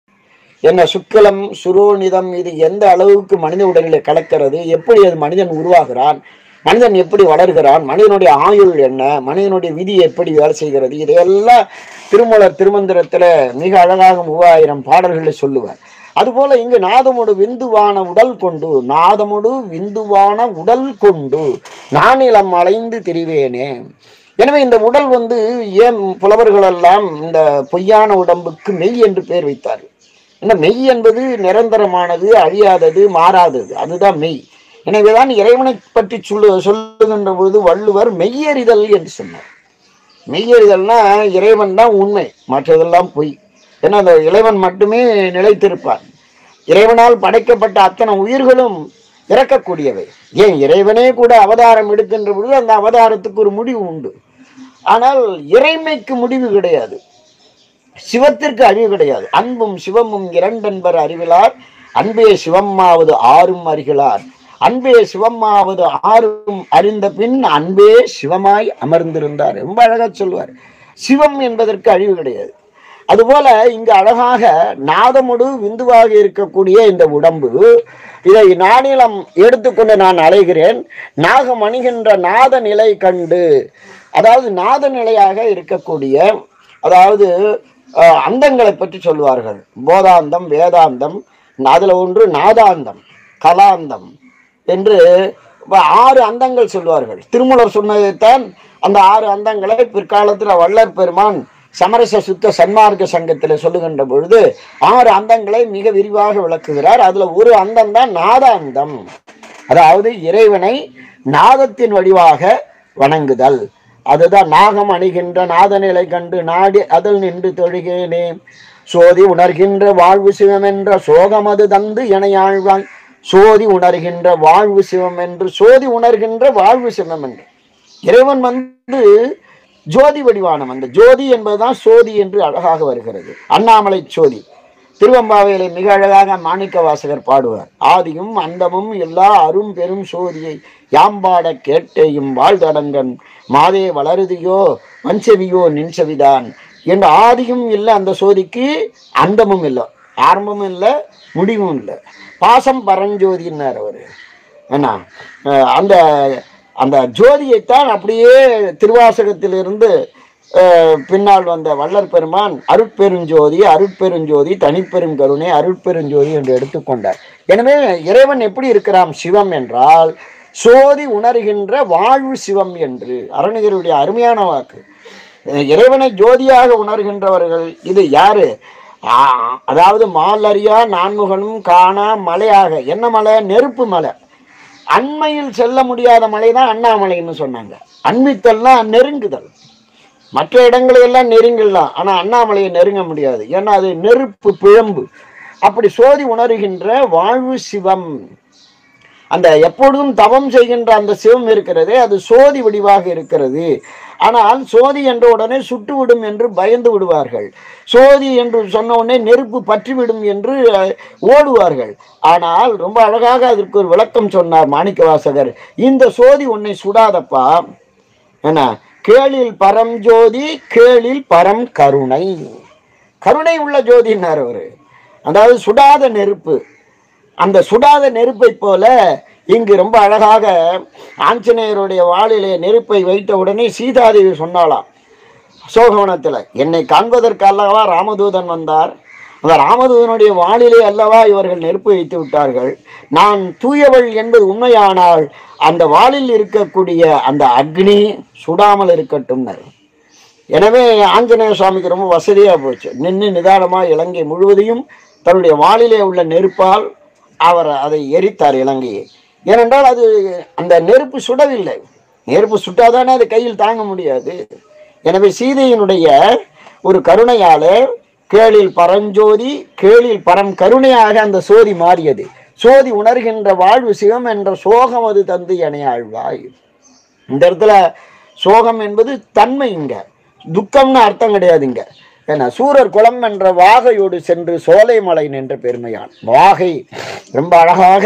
என்ன சுக்கிலம் சுரோனிதம் இது எந்த அளவுக்கு மனித உடலிலே கலக்கிறது எப்படி அது மனிதன் உருவாகிறான் மனிதன் எப்படி வளர்கிறான் மனிதனுடைய ஆயுள் என்ன மனிதனுடைய விதி எப்படி வேலை செய்கிறது இதையெல்லாம் திருமூலர் திருமந்திரத்துல மிக அழகாக மூவாயிரம் பாடல்களை சொல்லுவார் அதுபோல இங்கு நாதமோடு விந்துவான உடல் கொண்டு நாதமோடு விந்துவான உடல் கொண்டு நானிலம் அலைந்து திரிவேனே எனவே இந்த உடல் வந்து ஏன் புலவர்கள் எல்லாம் இந்த பொய்யான உடம்புக்கு மெய் என்று பெயர் வைத்தார்கள் ஏன்னா மெய் என்பது நிரந்தரமானது அழியாதது மாறாதது அதுதான் மெய் எனவேதான் இறைவனை பற்றி சொல்லு சொல்லுகின்ற பொழுது வள்ளுவர் மெய்யறிதல் என்று சொன்னார் மெய்யறிதல்னா இறைவன் தான் உண்மை மற்றதெல்லாம் பொய் ஏன்னா அந்த இறைவன் மட்டுமே நிலைத்திருப்பான் இறைவனால் படைக்கப்பட்ட அத்தனை உயிர்களும் இறக்கக்கூடியவை ஏன் இறைவனே கூட அவதாரம் எடுக்கின்ற பொழுது அந்த அவதாரத்துக்கு ஒரு முடிவு உண்டு ஆனால் இறைமைக்கு முடிவு கிடையாது சிவத்திற்கு அறிவு கிடையாது அன்பும் சிவமும் இரண்டென்பர் அறிவிலார் அன்பே சிவம்மாவது ஆறும் அறிகிறார் அன்பே சிவம்மாவது ஆறும் அறிந்த பின் அன்பே சிவமாய் அமர்ந்திருந்தார் ரொம்ப அழகா சொல்லுவார் சிவம் என்பதற்கு அழிவு கிடையாது அதுபோல இங்கு அழகாக நாதமுடு விந்துவாக இருக்கக்கூடிய இந்த உடம்பு இதை நானிலம் எடுத்துக்கொண்டு நான் அலைகிறேன் நாகம் அணிகின்ற நாத நிலை கண்டு அதாவது நாத நிலையாக இருக்கக்கூடிய அதாவது அஹ், அந்தங்களை பற்றி சொல்வார்கள் போதாந்தம் வேதாந்தம் அதுல ஒன்று நாதாந்தம் கலாந்தம் என்று வ- ஆறு அந்தங்கள் சொல்வார்கள் திருமூலர் சொன்னதைத்தான் அந்த ஆறு அந்தங்களை பிற்காலத்தில் வள்ளற் பெருமான் சமரச சுத்த சன்மார்க்க சங்கத்தில் சொல்லுகின்ற பொழுது ஆறு அந்தங்களை மிக விரிவாக விளக்குகிறார் அதுல ஒரு அந்தம் தான் நாதாந்தம் அதாவது இறைவனை நாதத்தின் வடிவாக வணங்குதல் அதுதான் நாகம் அணிகின்ற நாதநிலை கண்டு நாடி அதில் நின்று தொழுகேனே சோதி உணர்கின்ற வாழ்வு சிவம் என்ற சோகம் அது தந்து எனையாழ்வாய் சோதி உணர்கின்ற வாழ்வு சிவம் என்று சோதி உணர்கின்ற வாழ்வு சிவம் என்று இறைவன் வந்து ஜோதி வடிவானம் அந்த ஜோதி என்பதுதான் சோதி என்று அழகாக வருகிறது அண்ணாமலை சோதி திருவம்பாவையிலே மிக அழகாக மாணிக்க வாசகர் பாடுவார் ஆதியும் அந்தமும் எல்லா அரும் பெரும் சோதியை யாம்பாட கேட்டேயும் வாழ்தடங்கன் மாதே வளருதியோ வஞ்சவியோ நின்சவிதான் என்ற ஆதியும் இல்லை அந்த சோதிக்கு அந்தமும் இல்லை ஆரம்பமும் இல்லை முடிவும் இல்லை பாசம் பரஞ்சோதின்னார் அவர் என்ன அஹ் அந்த அந்த ஜோதியைத்தான் அப்படியே திருவாசகத்திலிருந்து அஹ், பின்னால் வந்த வள்ளற் பெருமான் அருட்பெருஞ்சோதி அருட்பெருஞ்சோதி தனிப்பெரும் கருணை அருட்பெருஞ்சோதி என்று எடுத்துக்கொண்டார் எனவே இறைவன் எப்படி இருக்கிறான் சிவம் என்றால் சோதி உணர்கின்ற வாழ்வு சிவம் என்று அருணகிரியுடைய அருமையான வாக்கு அஹ், இறைவனை ஜோதியாக உணர்கின்றவர்கள் இது யாரு ஆ, அதாவது மாலரியா நான்முகனும் காணா மலையாக என்ன மலை நெருப்பு மலை அண்மையில் செல்ல முடியாத மலை தான் அண்ணாமலைன்னு சொன்னாங்க அண்மித்தல்னா நெருங்குதல் மற்ற இடங்களை எல்லாம் நெருங்கிடலாம் ஆனால் அண்ணாமலையை நெருங்க முடியாது ஏன்னா அது நெருப்பு பிழம்பு அப்படி சோதி உணர்கின்ற வாழ்வு சிவம் அந்த எப்பொழுதும் தவம் செய்கின்ற அந்த சிவம் இருக்கிறதே அது சோதி வடிவாக இருக்கிறது ஆனால் சோதி என்ற உடனே சுட்டுவிடும் என்று பயந்து விடுவார்கள் சோதி என்று சொன்ன உடனே நெருப்பு பற்றிவிடும் என்று அஹ், ஓடுவார்கள் ஆனால் ரொம்ப அழகாக அதற்கு ஒரு விளக்கம் சொன்னார் மாணிக்கவாசகர் இந்த சோதி உன்னை சுடாதப்பா என்ன கேளில் பரம் ஜோதி கேளில் பரம் கருணை கருணை உள்ள ஜோதினார் அவரு அதாவது சுடாத நெருப்பு அந்த சுடாத நெருப்பை போல இங்கு ரொம்ப அழகாக ஆஞ்சநேயருடைய வாளிலே நெருப்பை வைத்த உடனே சீதாதேவி சொன்னாளாம் சோகவனத்தில் என்னை காண்பதற்கு அல்லவா ராமதூதன் வந்தார் அந்த ராமதூதனுடைய வாளிலே அல்லவா இவர்கள் நெருப்பு வைத்து விட்டார்கள் நான் தூயவள் என்பது உண்மையானால் அந்த வாளில் இருக்கக்கூடிய அந்த அக்னி சுடாமல் இருக்கட்டும்னர் எனவே ஆஞ்சநேய சுவாமிக்கு ரொம்ப வசதியாக போச்சு நின்று நிதானமாக இலங்கை முழுவதையும் தன்னுடைய வாளிலே உள்ள நெருப்பால் அவர் அதை எரித்தார் இலங்கையை ஏனென்றால் அது அந்த நெருப்பு சுடவில்லை நெருப்பு சுட்டாதானே அது கையில் தாங்க முடியாது எனவே சீதையினுடைய ஒரு கருணையால கேளில் பரஞ்சோதி கேளில் பரம் கருணையாக அந்த சோதி மாறியது சோதி உணர்கின்ற வாழ்வு சிவம் என்ற சோகம் அது தந்து எனையாழ்வாய் இந்த இடத்துல சோகம் என்பது தன்மை இங்க துக்கம்னு அர்த்தம் கிடையாது இங்க ஏன்னா சூரர் குளம் என்ற வாகையோடு சென்று சோலைமலை நின்ற பெருமையான் வாகை ரொம்ப அழகாக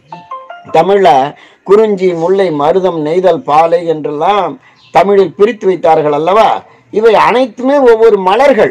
தமிழ்ல குறிஞ்சி முல்லை மருதம் நெய்தல் பாலை என்றெல்லாம் தமிழில் பிரித்து வைத்தார்கள் அல்லவா இவை அனைத்துமே ஒவ்வொரு மலர்கள்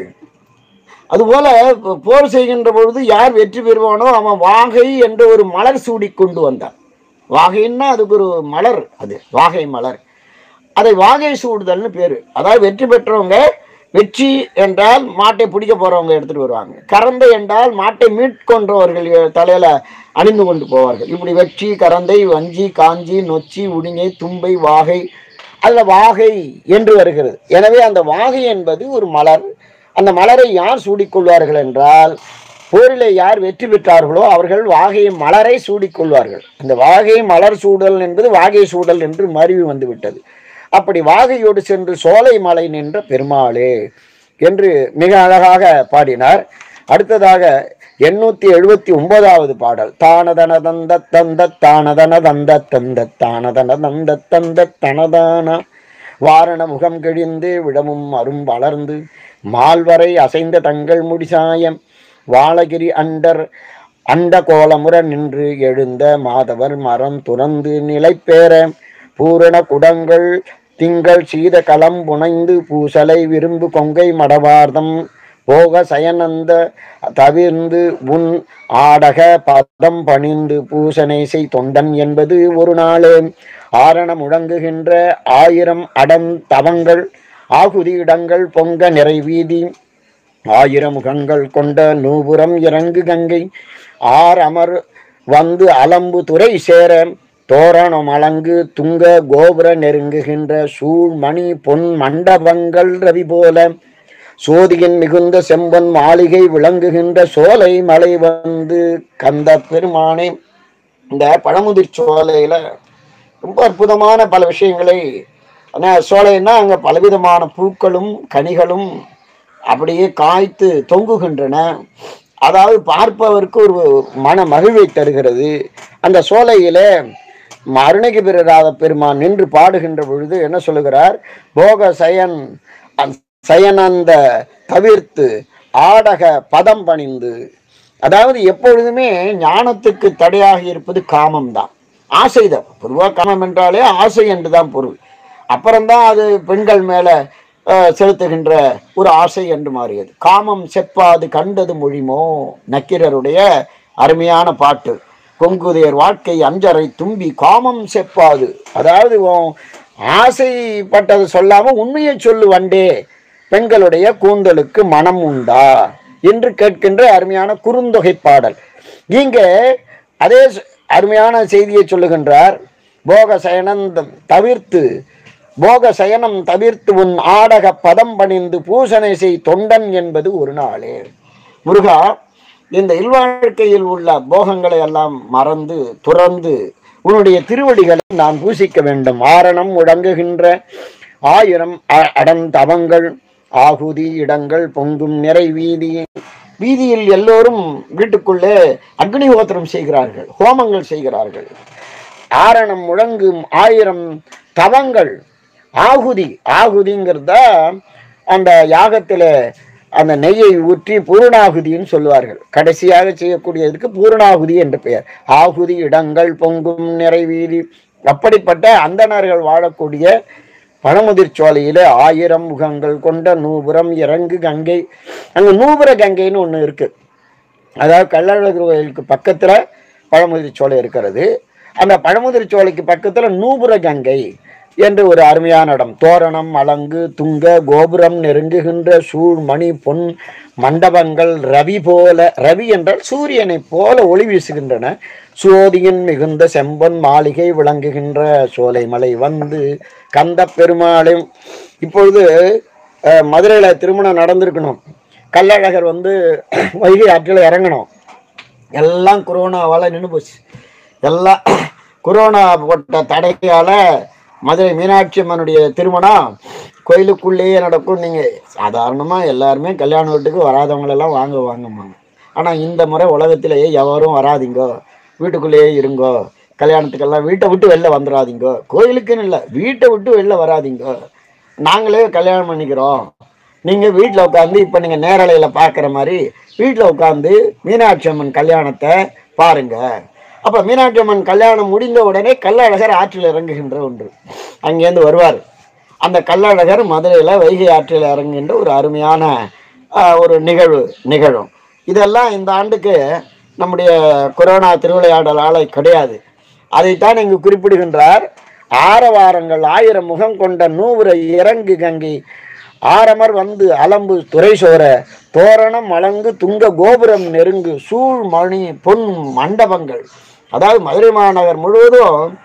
அதுபோல போ- போர் செய்கின்ற பொழுது யார் வெற்றி பெறுவானோ அவன் வாகை என்ற ஒரு மலர் சூடி கொண்டு வந்தான் வாகைன்னா அதுக்கு ஒரு மலர் அது வாகை மலர் அதை வாகை சூடுதல்னு பேரு அதாவது வெற்றி பெற்றவங்க வெற்றி என்றால் மாட்டை பிடிக்க போறவங்க எடுத்துட்டு வருவாங்க கரந்தை என்றால் மாட்டை மீட்கொன்றவர்கள் எ- தலையில அணிந்து கொண்டு போவார்கள் இப்படி வெற்றி கரந்தை வஞ்சி காஞ்சி நொச்சி உடிங்கை தும்பை வாகை அதுல வாகை என்று வருகிறது எனவே அந்த வாகை என்பது ஒரு மலர் அந்த மலரை யார் சூடிக்கொள்வார்கள் என்றால் போரிலே யார் வெற்றி பெற்றார்களோ அவர்கள் வாகை மலரை சூடிக்கொள்வார்கள் அந்த வாகை மலர் சூடல் என்பது வாகை சூடல் என்று மருவி வந்து விட்டது அப்படி வாகையோடு சென்று சோலை மலை நின்ற பெருமாளே என்று மிக அழகாக பாடினார் அடுத்ததாக எண்ணூத்தி எழுபத்தி ஒன்பதாவது பாடல் தானதன தந்த தந்த தானதன தந்த தந்த தானதன தந்த தந்த தனதான வாரண முகம் கிழிந்து விடமும் அரும் வளர்ந்து மால்வரை அசைந்த தங்கள் முடிசாயம் வாழகிரி அண்டர் அண்ட கோலமுற நின்று எழுந்த மாதவர் மரம் துறந்து நிலைப்பேற பூரண குடங்கள் திங்கள் சீத களம் புனைந்து பூசலை விரும்பு கொங்கை மடவார்தம் போக சயனந்த தவிர்ந்து உன் ஆடக பதம் பணிந்து பூசனை செய் தொண்டன் என்பது ஒரு நாளே ஆரண முழங்குகின்ற ஆயிரம் அடம் தவங்கள் ஆகுதி இடங்கள் பொங்க நிறைவீதி ஆயிரம் முகங்கள் கொண்ட நூபுரம் இறங்கு கங்கை ஆர் அமர் வந்து அலம்பு துறை சேர தோரணம் அலங்கு துங்க கோபுர நெருங்குகின்ற சூழ் மணி பொன் மண்டபங்கள் ரவி போல சோதியின் மிகுந்த செம்பன் மாளிகை விளங்குகின்ற சோலை மலை வந்து கந்த பெருமானே இந்த பழமுதிர் சோலையில ரொம்ப அற்புதமான பல விஷயங்களை ஆனால் சோலைன்னா அங்கே பலவிதமான பூக்களும் கனிகளும் அப்படியே காய்த்து தொங்குகின்றன அதாவது பார்ப்பவருக்கு ஒரு மன மகிழ்வை தருகிறது அந்த சோலையில அருணகி பெறாத பெருமான் நின்று பாடுகின்ற பொழுது என்ன சொல்லுகிறார் போக சயன் அந்த சயனந்த தவிர்த்து ஆடக பதம் பணிந்து அதாவது எப்பொழுதுமே ஞானத்துக்கு தடையாக இருப்பது காமம் தான் ஆசைதான் பொதுவாக காமம் என்றாலே ஆசை என்றுதான் பொருள் அப்புறம்தான் அது பெண்கள் மேல அஹ், செலுத்துகின்ற ஒரு ஆசை என்று மாறியது காமம் செப்பாது கண்டது மொழிமோ நக்கீரருடைய அருமையான பாட்டு கொங்குதையர் வாழ்க்கை அஞ்சரை தும்பி காமம் செப்பாது அதாவது உன் ஆசைப்பட்டது சொல்லாம உண்மையை சொல்லு வண்டே பெண்களுடைய கூந்தலுக்கு மனம் உண்டா என்று கேட்கின்ற அருமையான குறுந்தொகை பாடல் இங்க அதே ச- அருமையான செய்தியை சொல்லுகின்றார் போக சயனந்தம் தவிர்த்து போக சயனம் தவிர்த்து உன் ஆடக பதம் பணிந்து பூசனை செய் தொண்டன் என்பது ஒரு நாளே முருகா இந்த இல்வாழ்க்கையில் உள்ள போகங்களை எல்லாம் மறந்து துறந்து உன்னுடைய திருவடிகளை நான் பூசிக்க வேண்டும் ஆரணம் முழங்குகின்ற ஆயிரம் அ- அடந்தவங்கள் ஆகுதி இடங்கள் பொங்கும் நிறை வீதி வீதியில் எல்லோரும் வீட்டுக்குள்ளே அக்னிஹோத்திரம் செய்கிறார்கள் ஹோமங்கள் செய்கிறார்கள் ஆரணம் முழங்கும் ஆயிரம் தவங்கள் ஆகுதி ஆகுதிங்கிறத அந்த யாகத்தில் அந்த நெய்யை ஊற்றி பூரணாகுதின்னு சொல்லுவார்கள் கடைசியாக செய்யக்கூடியதுக்கு பூரணாகுதி என்று பெயர் ஆகுதி இடங்கள் பொங்கும் நிறைவீதி அப்படிப்பட்ட அந்தணர்கள் வாழக்கூடிய பழமுதிர் சோலையில ஆயிரம் முகங்கள் கொண்ட நூபுரம் இறங்கு கங்கை அங்க நூபுர கங்கைன்னு ஒன்று இருக்கு அதாவது கள்ளழகர் கோயிலுக்கு பக்கத்துல பழமுதிர் சோலை இருக்கிறது அந்த பழமுதிர் சோலைக்கு பக்கத்துல நூபுர கங்கை என்று ஒரு அருமையான இடம் தோரணம் அலங்கு துங்க கோபுரம் நெருங்குகின்ற சூழ் மணி பொன் மண்டபங்கள் ரவி போல ரவி என்றால் சூரியனைப் போல ஒளி வீசுகின்றன சோதியின் மிகுந்த செம்பன் மாளிகை விளங்குகின்ற சோலைமலை வந்து கந்த பெருமாளையும் இப்பொழுது அஹ், மதுரையில திருமணம் நடந்திருக்கணும் கள்ளழகர் வந்து வைகை ஆற்றில் இறங்கணும் எல்லாம் கொரோனாவால் நின்று போச்சு எல்லாம் கொரோனா போட்ட தடையால மதுரை மீனாட்சி அம்மனுடைய திருமணம் கோயிலுக்குள்ளேயே நடக்கும் நீங்கள் சாதாரணமாக எல்லாருமே கல்யாண வீட்டுக்கு வராதவங்களெல்லாம் வாங்க வாங்கம்மாங்க ஆனால் இந்த முறை உலகத்திலேயே எவரும் வராதீங்கோ வீட்டுக்குள்ளேயே இருங்கோ கல்யாணத்துக்கெல்லாம் வீட்டை விட்டு வெளில வந்துடாதீங்கோ கோயிலுக்குன்னு இல்லை வீட்டை விட்டு வெளில வராதீங்கோ நாங்களே கல்யாணம் பண்ணிக்கிறோம் நீங்கள் வீட்டில் உட்காந்து இப்போ நீங்கள் நேரலையில் பார்க்குற மாதிரி வீட்டில் உட்காந்து மீனாட்சி அம்மன் கல்யாணத்தை பாருங்க அப்போ மீனாட்சி அம்மன் கல்யாணம் முடிந்த உடனே கள்ளழகர் ஆற்றில் இறங்குகின்ற ஒன்று அங்கேருந்து வருவார் அந்த கள்ளழகர் மதுரையில் வைகை ஆற்றில் இறங்குகின்ற ஒரு அருமையான ஆஹ், ஒரு நிகழ்வு நிகழும் இதெல்லாம் இந்த ஆண்டுக்கு நம்முடைய கொரோனா திருவிளையாடலால் கிடையாது அதைத்தான் இங்கு குறிப்பிடுகின்றார் ஆரவாரங்கள் ஆயிரம் முகம் கொண்ட நூவுரை இறங்கு கங்கை ஆரமர் வந்து அலம்பு துறை சோர தோரணம் அலங்கு துங்க கோபுரம் நெருங்கு சூழ் மணி பொன் மண்டபங்கள் அதாவது மதுரை மாநகர் முழுவதும்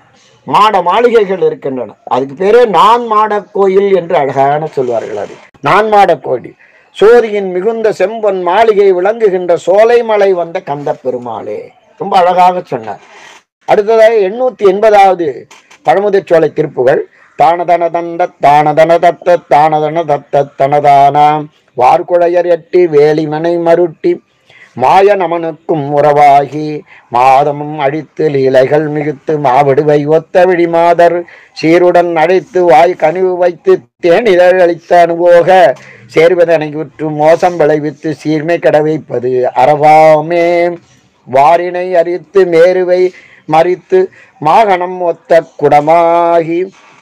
மாட மாளிகைகள் இருக்கின்றன அதுக்கு பேரே நான் மாட கோயில் என்று அழகான சொல்வார்கள் அது நான் மாட கோயில் சோதியின் மிகுந்த செம்பொன் மாளிகை விளங்குகின்ற சோலைமலை வந்த கந்த பெருமாளே ரொம்ப அழகாக சொன்னார் அடுத்ததாக எண்ணூத்தி எண்பதாவது பழமுதிர் சோலை திருப்புகள் தானதன தந்த தானதன தத்த தானதன தத்த தனதானாம் வார்குழையர் எட்டி வேலிமனை மருட்டி மாய நமனுக்கும் உறவாகி மாதமும் அடித்து லீலைகள் மிகுத்து மாவிடுவை ஒத்த விழி மாதர் சீருடன் அழைத்து வாய் கனிவு வைத்து தேனிதழ் அளித்த அனுபோக சேர்வதனை உற்று மோசம் விளைவித்து சீர்மை கட வைப்பது அறவாமே வாரினை அரித்து மேருவை மறித்து மாகணம் ஒத்த குடமாகி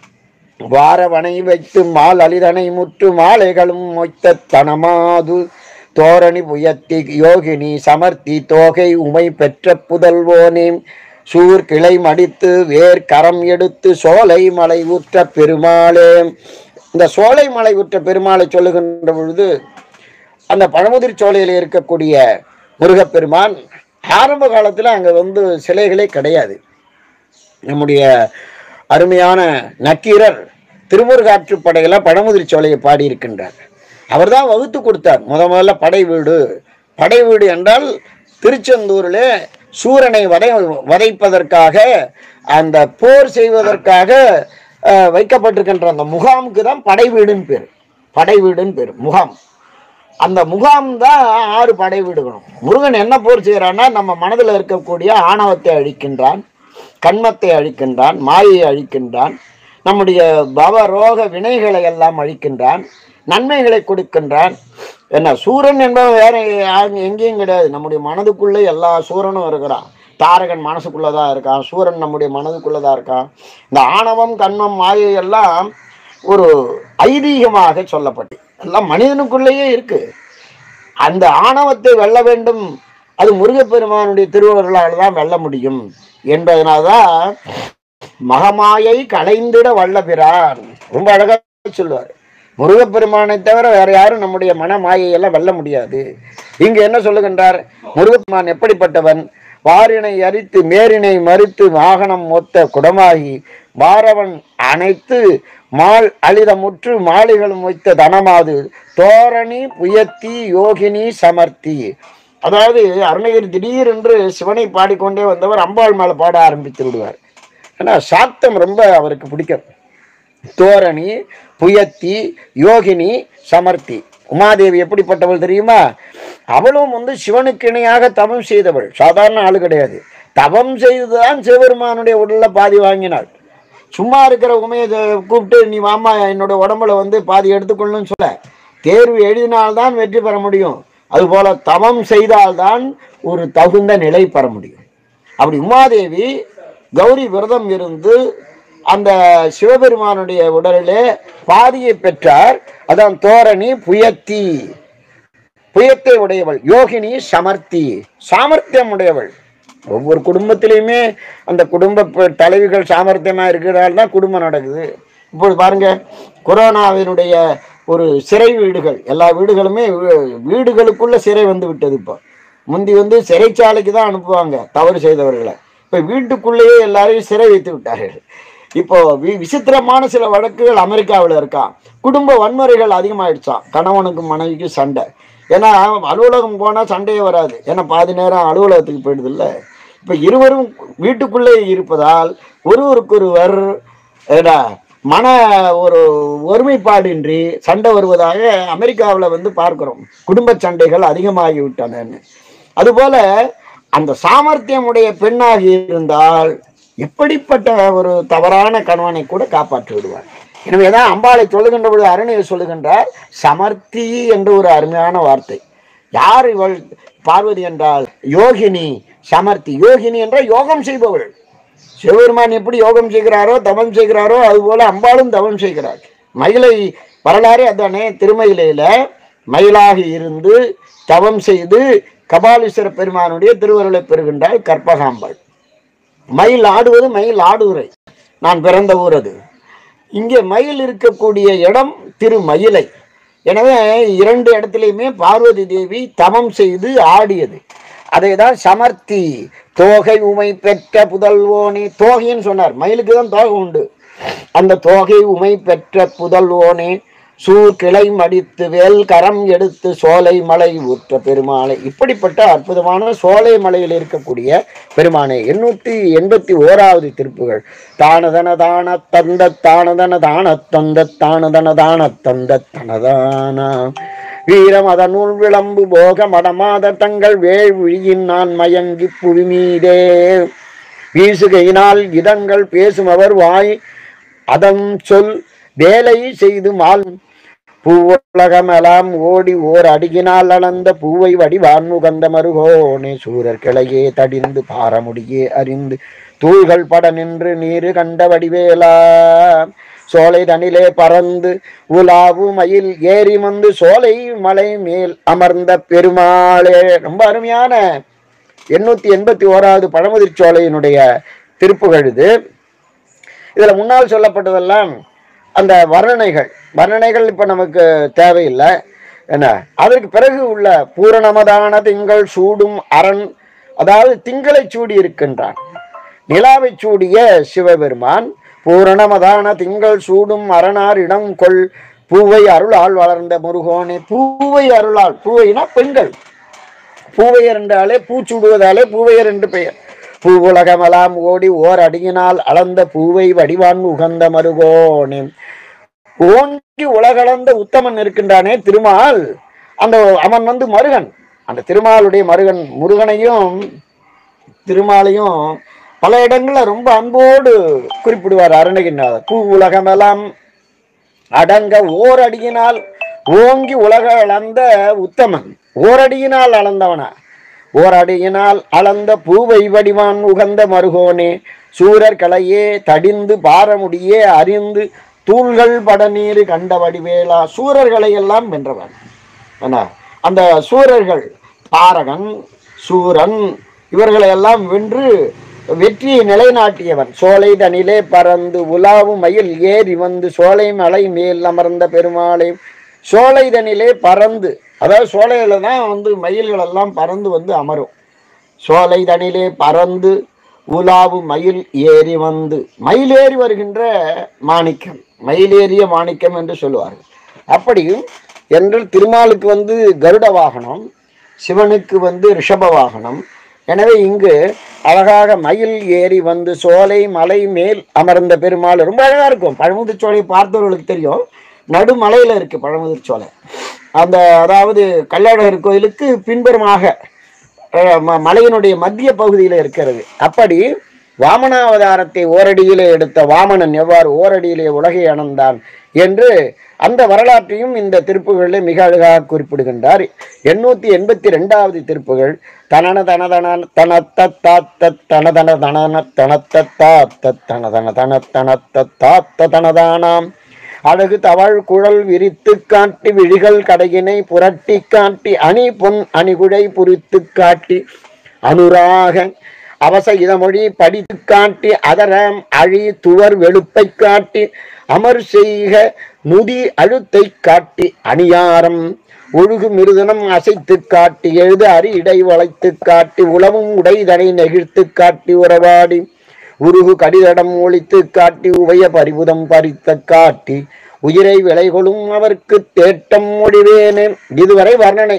வாரவனை வைத்து மால் அலிதனை முற்று மாலைகளும் மொய்த்த தனமாது தோரணி புயத்தி யோகினி சமர்த்தி தோகை உமை பெற்ற புதல்வோனே சூர் கிளை மடித்து வேர் கரம் எடுத்து சோலை மலை உற்ற பெருமாளே இந்த சோலை மலை உற்ற பெருமாளை சொல்லுகின்ற பொழுது அந்த பழமுதிர் சோலையில் இருக்கக்கூடிய முருகப்பெருமான் ஆரம்ப காலத்தில் அங்கே வந்து சிலைகளே கிடையாது நம்முடைய அருமையான நக்கீரர் திருமுருகாற்றுப்படையில பழமுதிர் சோலையை பாடியிருக்கின்றார் அவர்தான் வகுத்து கொடுத்தார் முத முதல்ல படை வீடு படை வீடு என்றால் திருச்செந்தூரில் சூரனை வதை வதைப்பதற்காக அந்த போர் செய்வதற்காக அஹ், வைக்கப்பட்டிருக்கின்ற அந்த முகாமுக்கு தான் படை வீடுன்னு பேர் படை வீடுன்னு பேர் முகாம் அந்த முகாம் தான் ஆறு படை வீடுகளும் முருகன் என்ன போர் செய்கிறான்னா நம்ம மனதில் இருக்கக்கூடிய ஆணவத்தை அழிக்கின்றான் கண்மத்தை அழிக்கின்றான் மாயை அழிக்கின்றான் நம்முடைய பவரோக வினைகளை எல்லாம் அழிக்கின்றான் நன்மைகளை கொடுக்கின்றான் என்ன சூரன் என்பவன் வேற யாரும் எங்கேயும் கிடையாது நம்முடைய மனதுக்குள்ளே எல்லா சூரனும் இருக்கிறான் தாரகன் மனசுக்குள்ளே தான் இருக்கான் சூரன் நம்முடைய மனதுக்குள்ளே தான் இருக்கான் இந்த ஆணவம் கண்மம் மாயை எல்லாம் ஒரு ஐதீகமாக சொல்லப்பட்டு எல்லாம் மனிதனுக்குள்ளேயே இருக்கு அந்த ஆணவத்தை வெல்ல வேண்டும் அது முருகப்பெருமானுடைய திருவருளால் தான் வெல்ல முடியும் என்பதனால்தான் மகமாயை களைந்திட வல்ல பிரான் ரொம்ப அழகா சொல்லுவார் முருகப்பெருமானை தவிர வேற யாரும் நம்முடைய மனமாயையெல்லாம் வெல்ல முடியாது இங்கு என்ன சொல்லுகின்றார் முருகப்பெருமான் எப்படிப்பட்டவன் வாரினை அரித்து மேரினை மறித்து வாகனம் மொத்த குடமாகி வாரவன் அனைத்து மால் அழிதமுற்று மாளிகளும் வைத்த தனமாது தோரணி புயத்தி யோகினி சமர்த்தி அதாவது அருணகிரி திடீரென்று சிவனை பாடிக்கொண்டே வந்தவர் அம்பாள் மேலே பாட ஆரம்பித்து விடுவார் ஏன்னா சாத்தம் ரொம்ப அவருக்கு பிடிக்கும் தோரணி புயத்தி யோகினி சமர்த்தி உமாதேவி எப்படிப்பட்டவள் தெரியுமா அவளும் வந்து சிவனுக்கு இணையாக தவம் செய்தவள் சாதாரண ஆளு கிடையாது தவம் செய்துதான் சிவபெருமானுடைய உடல்ல பாதி வாங்கினாள் சும்மா இருக்கிற உமையை த- கூப்பிட்டு நீ வாமா என்னோட உடம்புல வந்து பாதி எடுத்துக்கொள்ளுன்னு சொல்ல தேர்வு எழுதினால்தான் வெற்றி பெற முடியும் அதுபோல தவம் செய்தால்தான் ஒரு தகுந்த நிலை பெற முடியும் அப்படி உமாதேவி கௌரி விரதம் இருந்து அந்த சிவபெருமானுடைய உடலிலே பாதியை பெற்றார் அதான் தோரணி புயத்தி புயத்தை உடையவள் யோகினி சமர்த்தி சாமர்த்தியம் உடையவள் ஒவ்வொரு குடும்பத்திலையுமே அந்த குடும்ப ப- தலைவிகள் சாமர்த்தியமா இருக்கிறதால தான் குடும்பம் நடக்குது இப்போது பாருங்க கொரோனாவினுடைய ஒரு சிறை வீடுகள் எல்லா வீடுகளுமே வீ- வீடுகளுக்குள்ள சிறை வந்து விட்டது இப்போ முந்தி வந்து சிறைச்சாலைக்கு தான் அனுப்புவாங்க தவறு செய்தவர்களை இப்போ வீட்டுக்குள்ளேயே எல்லாரையும் சிறை வைத்து விட்டார்கள் இப்போ வி விசித்திரமான சில வழக்குகள் அமெரிக்காவில் இருக்கான் குடும்ப வன்முறைகள் அதிகமாயிடுச்சான் கணவனுக்கும் மனைவிக்கும் சண்டை ஏன்னா அலுவலகம் போனால் சண்டையே வராது ஏன்னா பாதி நேரம் அலுவலகத்துக்கு போயிடுது இல்லை இப்போ இருவரும் வீட்டுக்குள்ளே இருப்பதால் ஒருவருக்கொருவர் ஏடா மன ஒரு ஒருமைப்பாடின்றி சண்டை வருவதாக அமெரிக்காவில் வந்து பார்க்கிறோம் குடும்ப சண்டைகள் அதிகமாகி விட்டனன்னு அதுபோல அந்த சாமர்த்தியம் உடைய பெண்ணாகி இருந்தால் எப்படிப்பட்ட ஒரு தவறான கணவனை கூட காப்பாற்றி விடுவார் எனவேதான் அம்பாளை சொல்லுகின்ற பொழுது அருணையை சொல்லுகின்றார் சமர்த்தி என்று ஒரு அருமையான வார்த்தை யார் இவள் பார்வதி என்றால் யோகினி சமர்த்தி யோகினி என்றால் யோகம் செய்பவள் சிவபெருமான் எப்படி யோகம் செய்கிறாரோ தவம் செய்கிறாரோ அதுபோல அம்பாளும் தவம் செய்கிறார் மயிலை வரலாறு அதானே திருமயிலையில மயிலாகி இருந்து தவம் செய்து கபாலீஸ்வர பெருமானுடைய திருவருளை பெறுகின்றாள் கற்பகாம்பாள் மயில் ஆடுவது மயில் ஆடுதுறை நான் பிறந்த ஊர் அது இங்கே மயில் இருக்கக்கூடிய இடம் திருமயிலை எனவே இரண்டு இடத்துலையுமே பார்வதி தேவி தவம் செய்து ஆடியது அதை தான் சமர்த்தி தோகை உமை பெற்ற புதல்வோனே தோகைன்னு சொன்னார் மயிலுக்கு தான் தோகை உண்டு அந்த தோகை உமை பெற்ற புதல்வோனே சூர் கிளை மடித்து வேல் கரம் எடுத்து சோலை மலை ஊற்ற பெருமாளை இப்படிப்பட்ட அற்புதமான சோலை மலையில் இருக்கக்கூடிய பெருமானை எண்ணூத்தி எண்பத்தி ஓராவது திருப்புகள் தானதன தான தந்த தானதன தான தந்த தானதன தான தந்த தனதானா வீரம் அதனுள் விளம்பு போக மடமாத தங்கள் வேள் விழியின் நான் மயங்கி புவி மீதே வீசுகையினால் இதங்கள் பேசும் அவர் வாய் அதம் சொல் வேலை செய்து மால் பூவுலகமெல்லாம் ஓடி ஓர் அடியினால் அளந்த பூவை வடிவான் உகந்த மருகோனே சூரர் கிளையே தடிந்து பாரமுடியே அறிந்து தூள்கள் பட நின்று நீரு கண்ட வடிவேலா சோலை தனிலே பறந்து உலாவு மயில் ஏறி வந்து சோலை மலை மேல் அமர்ந்த பெருமாளே ரொம்ப அருமையான எண்ணூத்தி எண்பத்தி ஓராவது பழமுதிர் சோலையினுடைய திருப்புகள் இது இதுல முன்னால் சொல்லப்பட்டதெல்லாம் அந்த வர்ணனைகள் வர்ணனைகள் இப்ப நமக்கு தேவையில்லை என்ன அதற்கு பிறகு உள்ள பூரணமதான திங்கள் சூடும் அரண் அதாவது திங்களை சூடி இருக்கின்றான் நிலாவை சூடிய சிவபெருமான் பூரணமதான திங்கள் சூடும் அரணார் இடம் கொள் பூவை அருளால் வளர்ந்த முருகோனே பூவை அருளால் பூவைனா பெண்கள் பூவையர் என்றாலே பூச்சூடுவதாலே பூவையர் என்று பெயர் பூவுலகமெல்லாம் ஓடி ஓர் அடியினால் அளந்த பூவை வடிவான் உகந்த மருகோனே ஓங்கி உலகளந்த உத்தமன் இருக்கின்றானே திருமால் அந்த அவன் வந்து மருகன் அந்த திருமாலுடைய மருகன் முருகனையும் திருமாலையும் பல இடங்கள்ல ரொம்ப அன்போடு குறிப்பிடுவார் அருணகிரிநாதர் பூ உலகமெல்லாம் அடங்க ஓர் அடியினால் ஓங்கி உலக அளந்த உத்தமன் ஓரடியினால் அளந்தவனா ஓரடியினால் அளந்த பூவை வடிவான் உகந்த மருகோனே சூரர் கலையே தடிந்து பாரமுடியே அறிந்து தூள்கள் படநீர் கண்ட வடிவேலா சூரர்களை எல்லாம் வென்றவன் என்ன அந்த சூரர்கள் பாரகன் சூரன் இவர்களை எல்லாம் வென்று வெற்றியை நிலைநாட்டியவன் சோலை தனிலே பறந்து உலாவும் மயில் ஏறி வந்து சோலை மலை மேல் அமர்ந்த பெருமாளை சோலை தனிலே பறந்து அதாவது சோலையில தான் வந்து மயில்கள் எல்லாம் பறந்து வந்து அமரும் சோலை தனிலே பறந்து உலாவு மயில் ஏறி வந்து மயில் ஏறி வருகின்ற மாணிக்கம் மயிலேறிய மாணிக்கம் என்று சொல்லுவார்கள் அப்படியும் என்று திருமாலுக்கு வந்து கருட வாகனம் சிவனுக்கு வந்து ரிஷப வாகனம் எனவே இங்கு அழகாக மயில் ஏறி வந்து சோலை மலை மேல் அமர்ந்த பெருமாள் ரொம்ப அழகா இருக்கும் பழமுதிர் சோலை பார்த்தவர்களுக்கு தெரியும் நடுமலையில இருக்கு பழமுதிர் சோலை அந்த அதாவது கள்ளழகர் கோயிலுக்கு பின்புறமாக அஹ், ம- மலையினுடைய மத்திய பகுதியில் இருக்கிறது அப்படி வாமனாவதாரத்தை ஓரடியிலே எடுத்த வாமனன் எவ்வாறு ஓரடியிலே உலகை அணந்தான் என்று அந்த வரலாற்றையும் இந்த திருப்புகளில் மிக அழகாக குறிப்பிடுகின்றார் எண்ணூத்தி எண்பத்தி ரெண்டாவது திருப்புகள் தனன தனதன தனத்த தாத்த தனதன தனன தனத்த தாத்த தனதன தன தனத்த தாத்த தனதானாம் அழகு தவழ் குழல் விரித்து காட்டி விழிகள் கடையினை புரட்டி காட்டி அணி பொன் அணிகுழை புரித்து காட்டி அனுராக அவச இதமொழி படித்து காட்டி அதரம் அழி துவர் வெளுப்பை காட்டி அமர் செய்க நுதி அழுத்தை காட்டி அணியாரம் ஒழுகு மிருதனம் அசைத்து காட்டி எழுத அரி இடை வளைத்து காட்டி உளவும் உடைதனை நெகிழ்த்து காட்டி உறவாடி உருகு கடிதடம் ஒழித்து காட்டி உவைய பரிபுதம் பறித்த காட்டி உயிரை விளைகொளும் அவர்க்கு தேட்டம் முடிவேனே இதுவரை வர்ணனை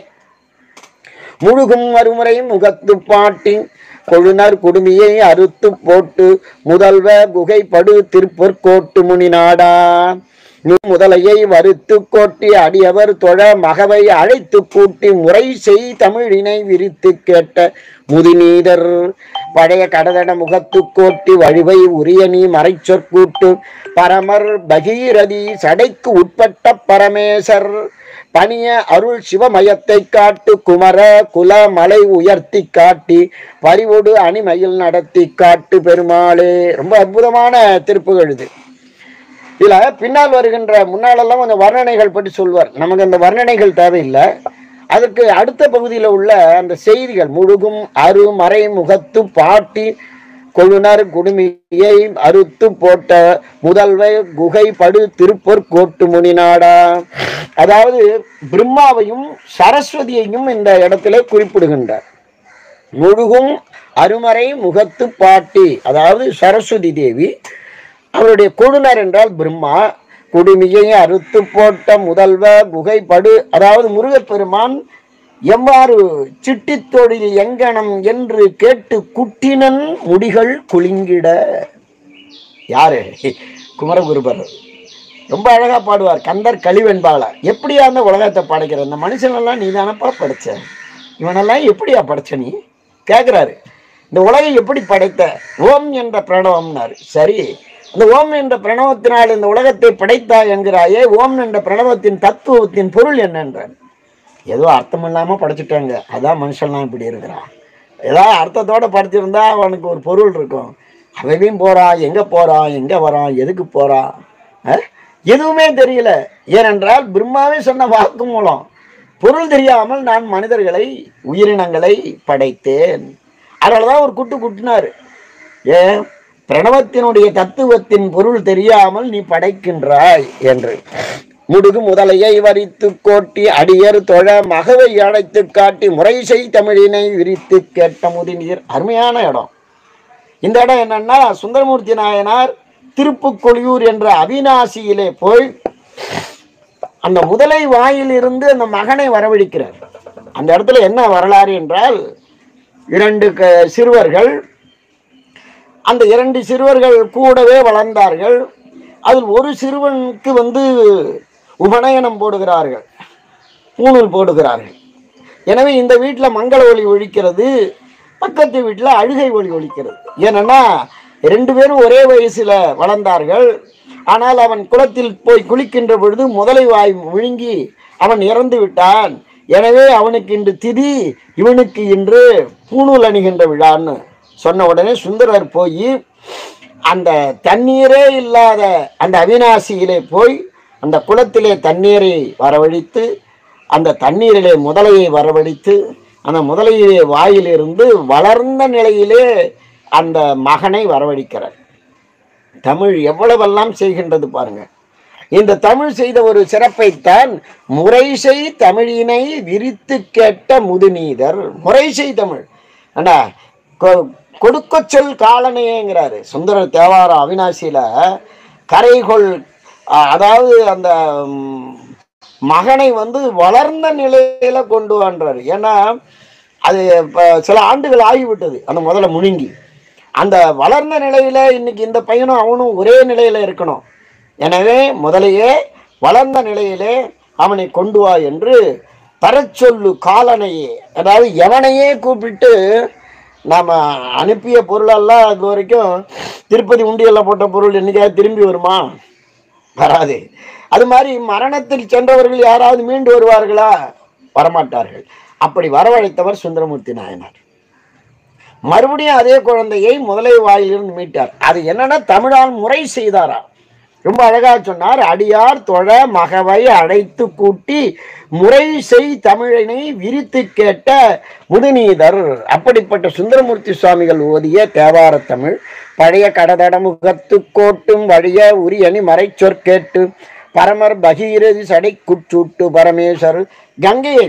முழுகும் மறுமுறை முகத்து பாட்டி கொழுநர் குடுமியை அறுத்து போட்டு முதல்வ குகைப்படு திருப்பொற்கோட்டு முனி நாடா நீ முதலையை வறுத்து கோட்டி அடியவர் தொழ மகவை அழைத்து கூட்டி முறை செய் தமிழினை விரித்து கேட்ட முதிநீதர் பழைய கடதட முகத்து கோட்டி வழிவை உரிய நீ மறைச்சொற்கூட்டு பரமர் பகீரதி சடைக்கு உட்பட்ட பரமேசர் பணிய அருள் சிவமயத்தை காட்டு குமர குல மலை உயர்த்தி காட்டி பரிவோடு அணிமயில் நடத்தி காட்டு பெருமாளே ரொம்ப அற்புதமான திருப்புகள் இது இதுல பின்னால் வருகின்ற முன்னாலெல்லாம் கொஞ்சம் வர்ணனைகள் பற்றி சொல்வார் நமக்கு அந்த வர்ணனைகள் தேவையில்லை அதற்கு அடுத்த பகுதியில் உள்ள அந்த செய்திகள் முழுகும் அரு மறை முகத்து பாட்டி கொழுனர் குடுமியை அறுத்து போட்ட முதல்வை குகை படு திருப்பொற் கோட்டு முனிநாடா அதாவது பிரம்மாவையும் சரஸ்வதியையும் இந்த இடத்துல குறிப்பிடுகின்றார் முழுகும் அருமறை முகத்து பாட்டி அதாவது சரஸ்வதி தேவி அவருடைய கொழுனர் என்றால் பிரம்மா குடுமியை அறுத்து போட்ட முதல்வ குகைப்படு அதாவது முருகப்பெருமான் எவ்வாறு சிட்டித் தொழில் எங்கனம் என்று கேட்டு குட்டினன் முடிகள் குலுங்கிட யாரு குமரகுருபர் ரொம்ப அழகா பாடுவார் கந்தர் கழிவென்பாள எப்படியா அந்த உலகத்தை படைக்கிற இந்த மனுஷனெல்லாம் நீ தானப்பா படைச்ச இவனெல்லாம் எப்படியா படைச்ச நீ கேட்குறாரு இந்த உலகை எப்படி படைத்த ஓம் என்ற பிரணவம்னாரு சரி இந்த ஓம் என்ற பிரணவத்தினால் இந்த உலகத்தை படைத்தாய் என்கிறாயே ஓம் என்ற பிரணவத்தின் தத்துவத்தின் பொருள் என்னன்றார் ஏதோ அர்த்தம் இல்லாம படைச்சிட்டாங்க அதான் மனுஷன்லாம் இப்படி இருக்கிறான் ஏதாவது அர்த்தத்தோட படைச்சிருந்தா அவனுக்கு ஒரு பொருள் இருக்கும் அவனையும் போறான் எங்க போறான் எங்க வரான் எதுக்கு போறான் அஹ்? எதுவுமே தெரியல ஏனென்றால் பிரம்மாவே சொன்ன வாக்கு மூலம் பொருள் தெரியாமல் நான் மனிதர்களை உயிரினங்களை படைத்தேன் அதனாலதான் ஒரு குட்டு குட்டினாரு ஏன் பிரணவத்தினுடைய தத்துவத்தின் பொருள் தெரியாமல் நீ படைக்கின்றாய் என்று முடுகு முதலையை வரித்து கோட்டி அடியர் தொழ மகவை அழைத்து காட்டி முறை செய் தமிழினை விரித்து கேட்ட முதிநீர் அருமையான இடம் இந்த இடம் என்னன்னா சுந்தரமூர்த்தி நாயனார் திருப்புக்கொழியூர் என்ற அவிநாசியிலே போய் அந்த முதலை வாயிலிருந்து அந்த மகனை வரவழைக்கிறார் அந்த இடத்துல என்ன வரலாறு என்றால் இரண்டு க- சிறுவர்கள் அந்த இரண்டு சிறுவர்கள் கூடவே வளர்ந்தார்கள் அதில் ஒரு சிறுவனுக்கு வந்து உபநயனம் போடுகிறார்கள் பூணூல் போடுகிறார்கள் எனவே இந்த வீட்டில் மங்கள ஒளி ஒழிக்கிறது பக்கத்து வீட்டில் அழுகை ஒளி ஒழிக்கிறது ஏனென்னா ரெண்டு பேரும் ஒரே வயசில் வளர்ந்தார்கள் ஆனால் அவன் குளத்தில் போய் குளிக்கின்ற பொழுது முதலை வாய் விழுங்கி அவன் இறந்து விட்டான் எனவே அவனுக்கு இன்று திதி இவனுக்கு இன்று பூணூல் அணிகின்ற விழான்னு சொன்ன உடனே சுந்தரர் போய் அந்த தண்ணீரே இல்லாத அந்த அவிநாசியிலே போய் அந்த குளத்திலே தண்ணீரை வரவழைத்து அந்த தண்ணீரிலே முதலையை வரவழைத்து அந்த முதலையிலே வாயிலிருந்து வளர்ந்த நிலையிலே அந்த மகனை வரவழைக்கிறார் தமிழ் எவ்வளவெல்லாம் செய்கின்றது பாருங்க இந்த தமிழ் செய்த ஒரு சிறப்பைத்தான் முறைசை தமிழினை விரித்து கேட்ட முதுநீதர் முறைசை தமிழ் அண்ணா கொ- கொடுக்க சொல் காலனையேங்கிறாரு சுந்தரர் தேவாரம் அவினாசியில கரைகொள் அ- அதாவது அந்த ம், மகனை வந்து வளர்ந்த நிலையில கொண்டு வான்றாரு ஏன்னா அது இப்ப சில ஆண்டுகள் ஆகிவிட்டது அந்த முதல்ல முழுங்கி அந்த வளர்ந்த நிலையில இன்னைக்கு இந்த பையனும் அவனும் ஒரே நிலையில இருக்கணும் எனவே முதலையே வளர்ந்த நிலையிலே அவனை கொண்டு வா என்று தரச்சொல்லு காலனையே அதாவது எவனையே கூப்பிட்டு நாம அனுப்பிய பொருளெல்லாம் இது வரைக்கும் திருப்பதி உண்டியல்ல போட்ட பொருள் என்னைக்காவது திரும்பி வருமா வராது அது மாதிரி மரணத்தில் சென்றவர்கள் யாராவது மீண்டு வருவார்களா வரமாட்டார்கள் அப்படி வரவழைத்தவர் சுந்தரமூர்த்தி நாயனார் மறுபடியும் அதே குழந்தையை முதலை வாயிலிருந்து மீட்டார் அது என்னன்னா தமிழால் முறை செய்தாரா ரொம்ப அழகா சொன்னார் அடியார் தொழ மகவை அழைத்து கூட்டி முறை செய் தமிழினை விரித்து கேட்ட முதுநீதர் அப்படிப்பட்ட சுந்தரமூர்த்தி சுவாமிகள் ஓதிய தேவார தமிழ் பழைய கடதட முகத்து கோட்டும் வழிய உரியணி மறைச்சொற்கேட்டு பரமர் பகீரதி சடை குச்சூட்டு பரமேஸ்வர் கங்கையை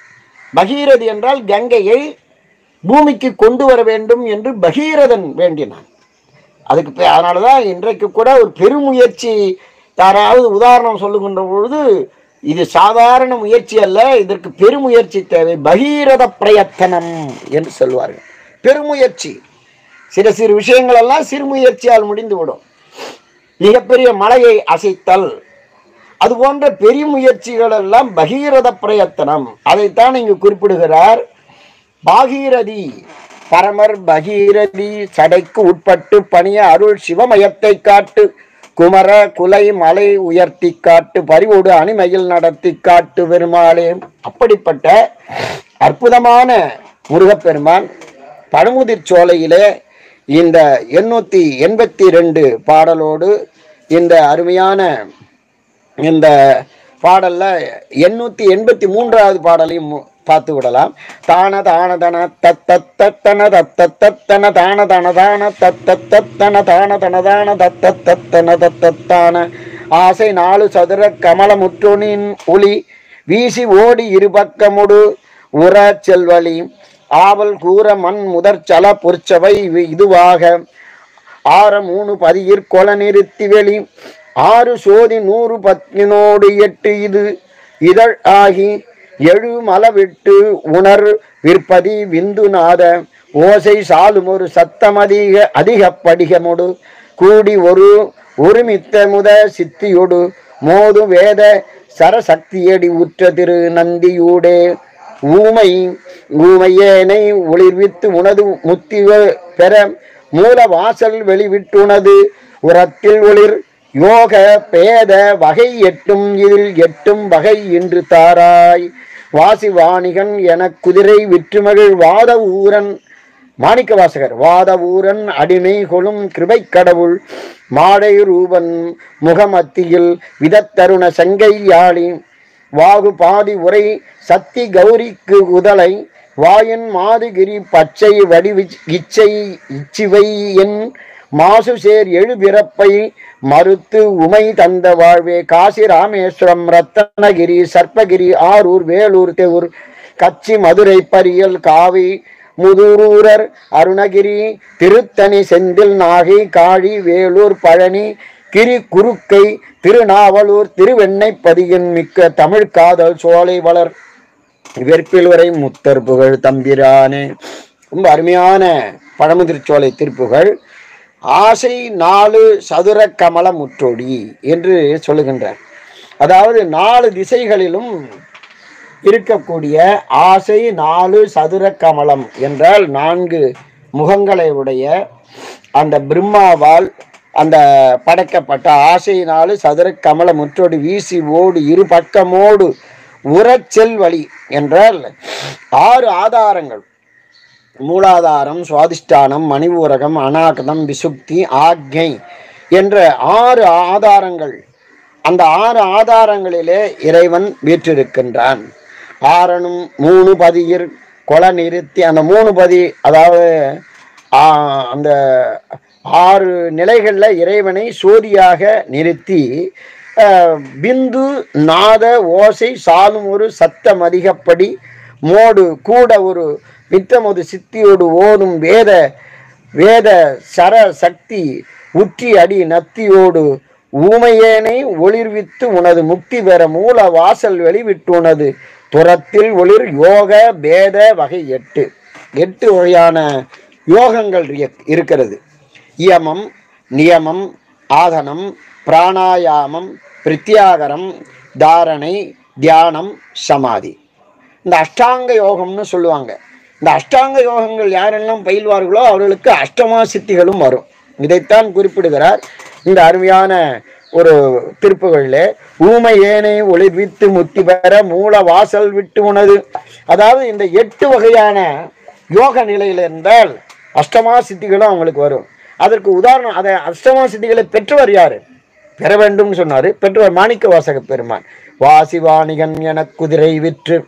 பகீரதி என்றால் கங்கையை பூமிக்கு கொண்டு வர வேண்டும் என்று பகீரதன் வேண்டினான் அதுக்கு பே- அதனாலதான் இன்றைக்கு கூட ஒரு பெருமுயற்சி யாராவது உதாரணம் சொல்லுகின்ற பொழுது இது சாதாரண முயற்சி அல்ல இதற்கு பெருமுயற்சி தேவை பகீரத பிரயத்தனம் என்று சொல்வார்கள் பெருமுயற்சி சில சிறு விஷயங்கள் எல்லாம் சிறு முயற்சியால் முடிந்துவிடும் மிகப்பெரிய மலையை அசைத்தல் அது போன்ற பெரிய முயற்சிகள் எல்லாம் பகீரத பிரயத்தனம் அதைத்தான் இங்கு குறிப்பிடுகிறார் பாகீரதி பரமர் பகீரதி சடைக்கு உட்பட்டு பணிய அருள் சிவமயத்தை காட்டு குமர குலை மலை உயர்த்தி காட்டு பரிவோடு அணிமையில் நடத்தி காட்டு பெருமாளே அப்படிப்பட்ட அற்புதமான முருகப்பெருமான் பழமுதிர் சோலையிலே இந்த எண்ணூத்தி எண்பத்தி ரெண்டு பாடலோடு இந்த அருமையான இந்த பாடல்ல எண்ணூத்தி எண்பத்தி மூன்றாவது பாடலையும் மு- பார்த்து விடலாம் தான தான தன தத்தத்தன தத்தத்தன தான தன தான தத்தத்தன தான தன தான தத்தத்தன தத்தத்தான ஆசை நாலு சதுர கமலமுற்றொனின் ஒளி வீசி ஓடி இருபக்கமுடு உற செல்வழி ஆவல் கூற மண் முதற்சல பொற்சவை இவு- இதுவாக ஆற மூணு பதியிற் கொல நிறுத்தி வெளி ஆறு சோதி நூறு பத்தினோடு எட்டு இது இதழ் ஆகி எழு மலவிட்டு உணர் விற்பதி விந்துநாத ஓசை சாலும் ஒரு சத்தமதிக அதிக படிகமொடு கூடி ஒரு ஒருமித்த முத சித்தியொடு மோது வேத சரசக்தியடி உற்ற திரு நந்தியூடே ஊமை ஊமையேனை ஒளிர்வித்து உனது முத்தி பெற மூல வாசல் வெளிவிட்டுனது உரத்தில் ஒளிர் யோக பேத வகை எட்டும் இதில் எட்டும் வகை என்று தாராய் வாசி வாணிகன் என குதிரை விற்றுமகிழ் வாத ஊரன் மாணிக்க வாசகர் வாத ஊரன் அடிமை கொளும் கிருபை கடவுள் மாடை ரூபன் முகமத்தியில் விதத்தருண செங்கை யாழி வாகு பாதி உரை சத்தி கௌரிக்கு உதலை வாயின் மாதுகிரி பச்சை வடிவி இச்சை இச்சிவை என் மாசு சேர் எழு பிறப்பை மறுத்து உமை தந்த வாழ்வே காசி ராமேஸ்வரம் ரத்தனகிரி சர்ப்பகிரி ஆரூர் வேலூர் தெவுர் கச்சி மதுரை பரியல் காவி முதுரூரர் அருணகிரி திருத்தணி செந்தில் நாகை காழி வேலூர் பழனி கிரி குறுக்கை திருநாவலூர் திருவெண்ணைப்பதியின் மிக்க தமிழ் காதல் சோலை வளர் வெற்பில் வரை முத்தர் புகழ் தம்பிரானே ரொம்ப அருமையான பழமுதிர்ச்சோலை திருப்புகள் ஆசை நாலு சதுர கமல முற்றோடி என்று சொல்லுகின்றார் அதாவது நாலு திசைகளிலும் இருக்கக்கூடிய ஆசை நாலு சதுர கமலம் என்றால் நான்கு முகங்களை உடைய அந்த பிரம்மாவால் அந்த படைக்கப்பட்ட ஆசை நாலு சதுர கமல முற்றோடு வீசி ஓடு இரு பக்கமோடு உரச்செல் வழி என்றால் ஆறு ஆதாரங்கள் மூலாதாரம் சுவாதிஷ்டானம் மணிபூரகம் அநாகதம் விசுக்தி ஆக்ஞை என்ற ஆறு ஆதாரங்கள் அந்த ஆறு ஆதாரங்களிலே இறைவன் வீற்றிருக்கின்றான் ஆறனும் மூணு பதியிர் கொல நிறுத்தி அந்த மூணு பதி அதாவது ஆ, அந்த ஆறு நிலைகளில் இறைவனை சோதியாக நிறுத்தி அஹ், பிந்து நாத ஓசை சாலும் ஒரு சத்தம் அதிகப்படி மோடு கூட ஒரு மித்தமொரு சித்தியோடு ஓடும் வேத வேத சர சக்தி உற்றி அடி நத்தியோடு ஊமையேனை ஒளிர்வித்து உனது முக்தி பெற மூல வாசல் வெளிவிட்டு உனது புறத்தில் ஒளிர் யோக பேத வகை எட்டு எட்டு வகையான யோகங்கள் இய- இருக்கிறது இயமம் நியமம் ஆதனம் பிராணாயாமம் பிரத்யாகரம் தாரணை தியானம் சமாதி இந்த அஷ்டாங்க யோகம்னு சொல்லுவாங்க இந்த அஷ்டாங்க யோகங்கள் யாரெல்லாம் பயில்வார்களோ அவர்களுக்கு அஷ்டமா சித்திகளும் வரும் இதைத்தான் குறிப்பிடுகிறார் இந்த அருமையான ஒரு திருப்புகளில் ஊமை ஏனை ஒளிர்வித்து முத்தி பெற மூல வாசல் விட்டு உனது அதாவது இந்த எட்டு வகையான யோக நிலையில் இருந்தால் அஷ்டமா சித்திகளும் அவங்களுக்கு வரும் அதற்கு உதாரணம் அதை அஷ்டமா சித்திகளை பெற்றவர் யாரு பெற வேண்டும்னு சொன்னாரு பெற்றவர் மாணிக்க வாசக பெருமான் வாசி வாணிகன் என குதிரை விற்று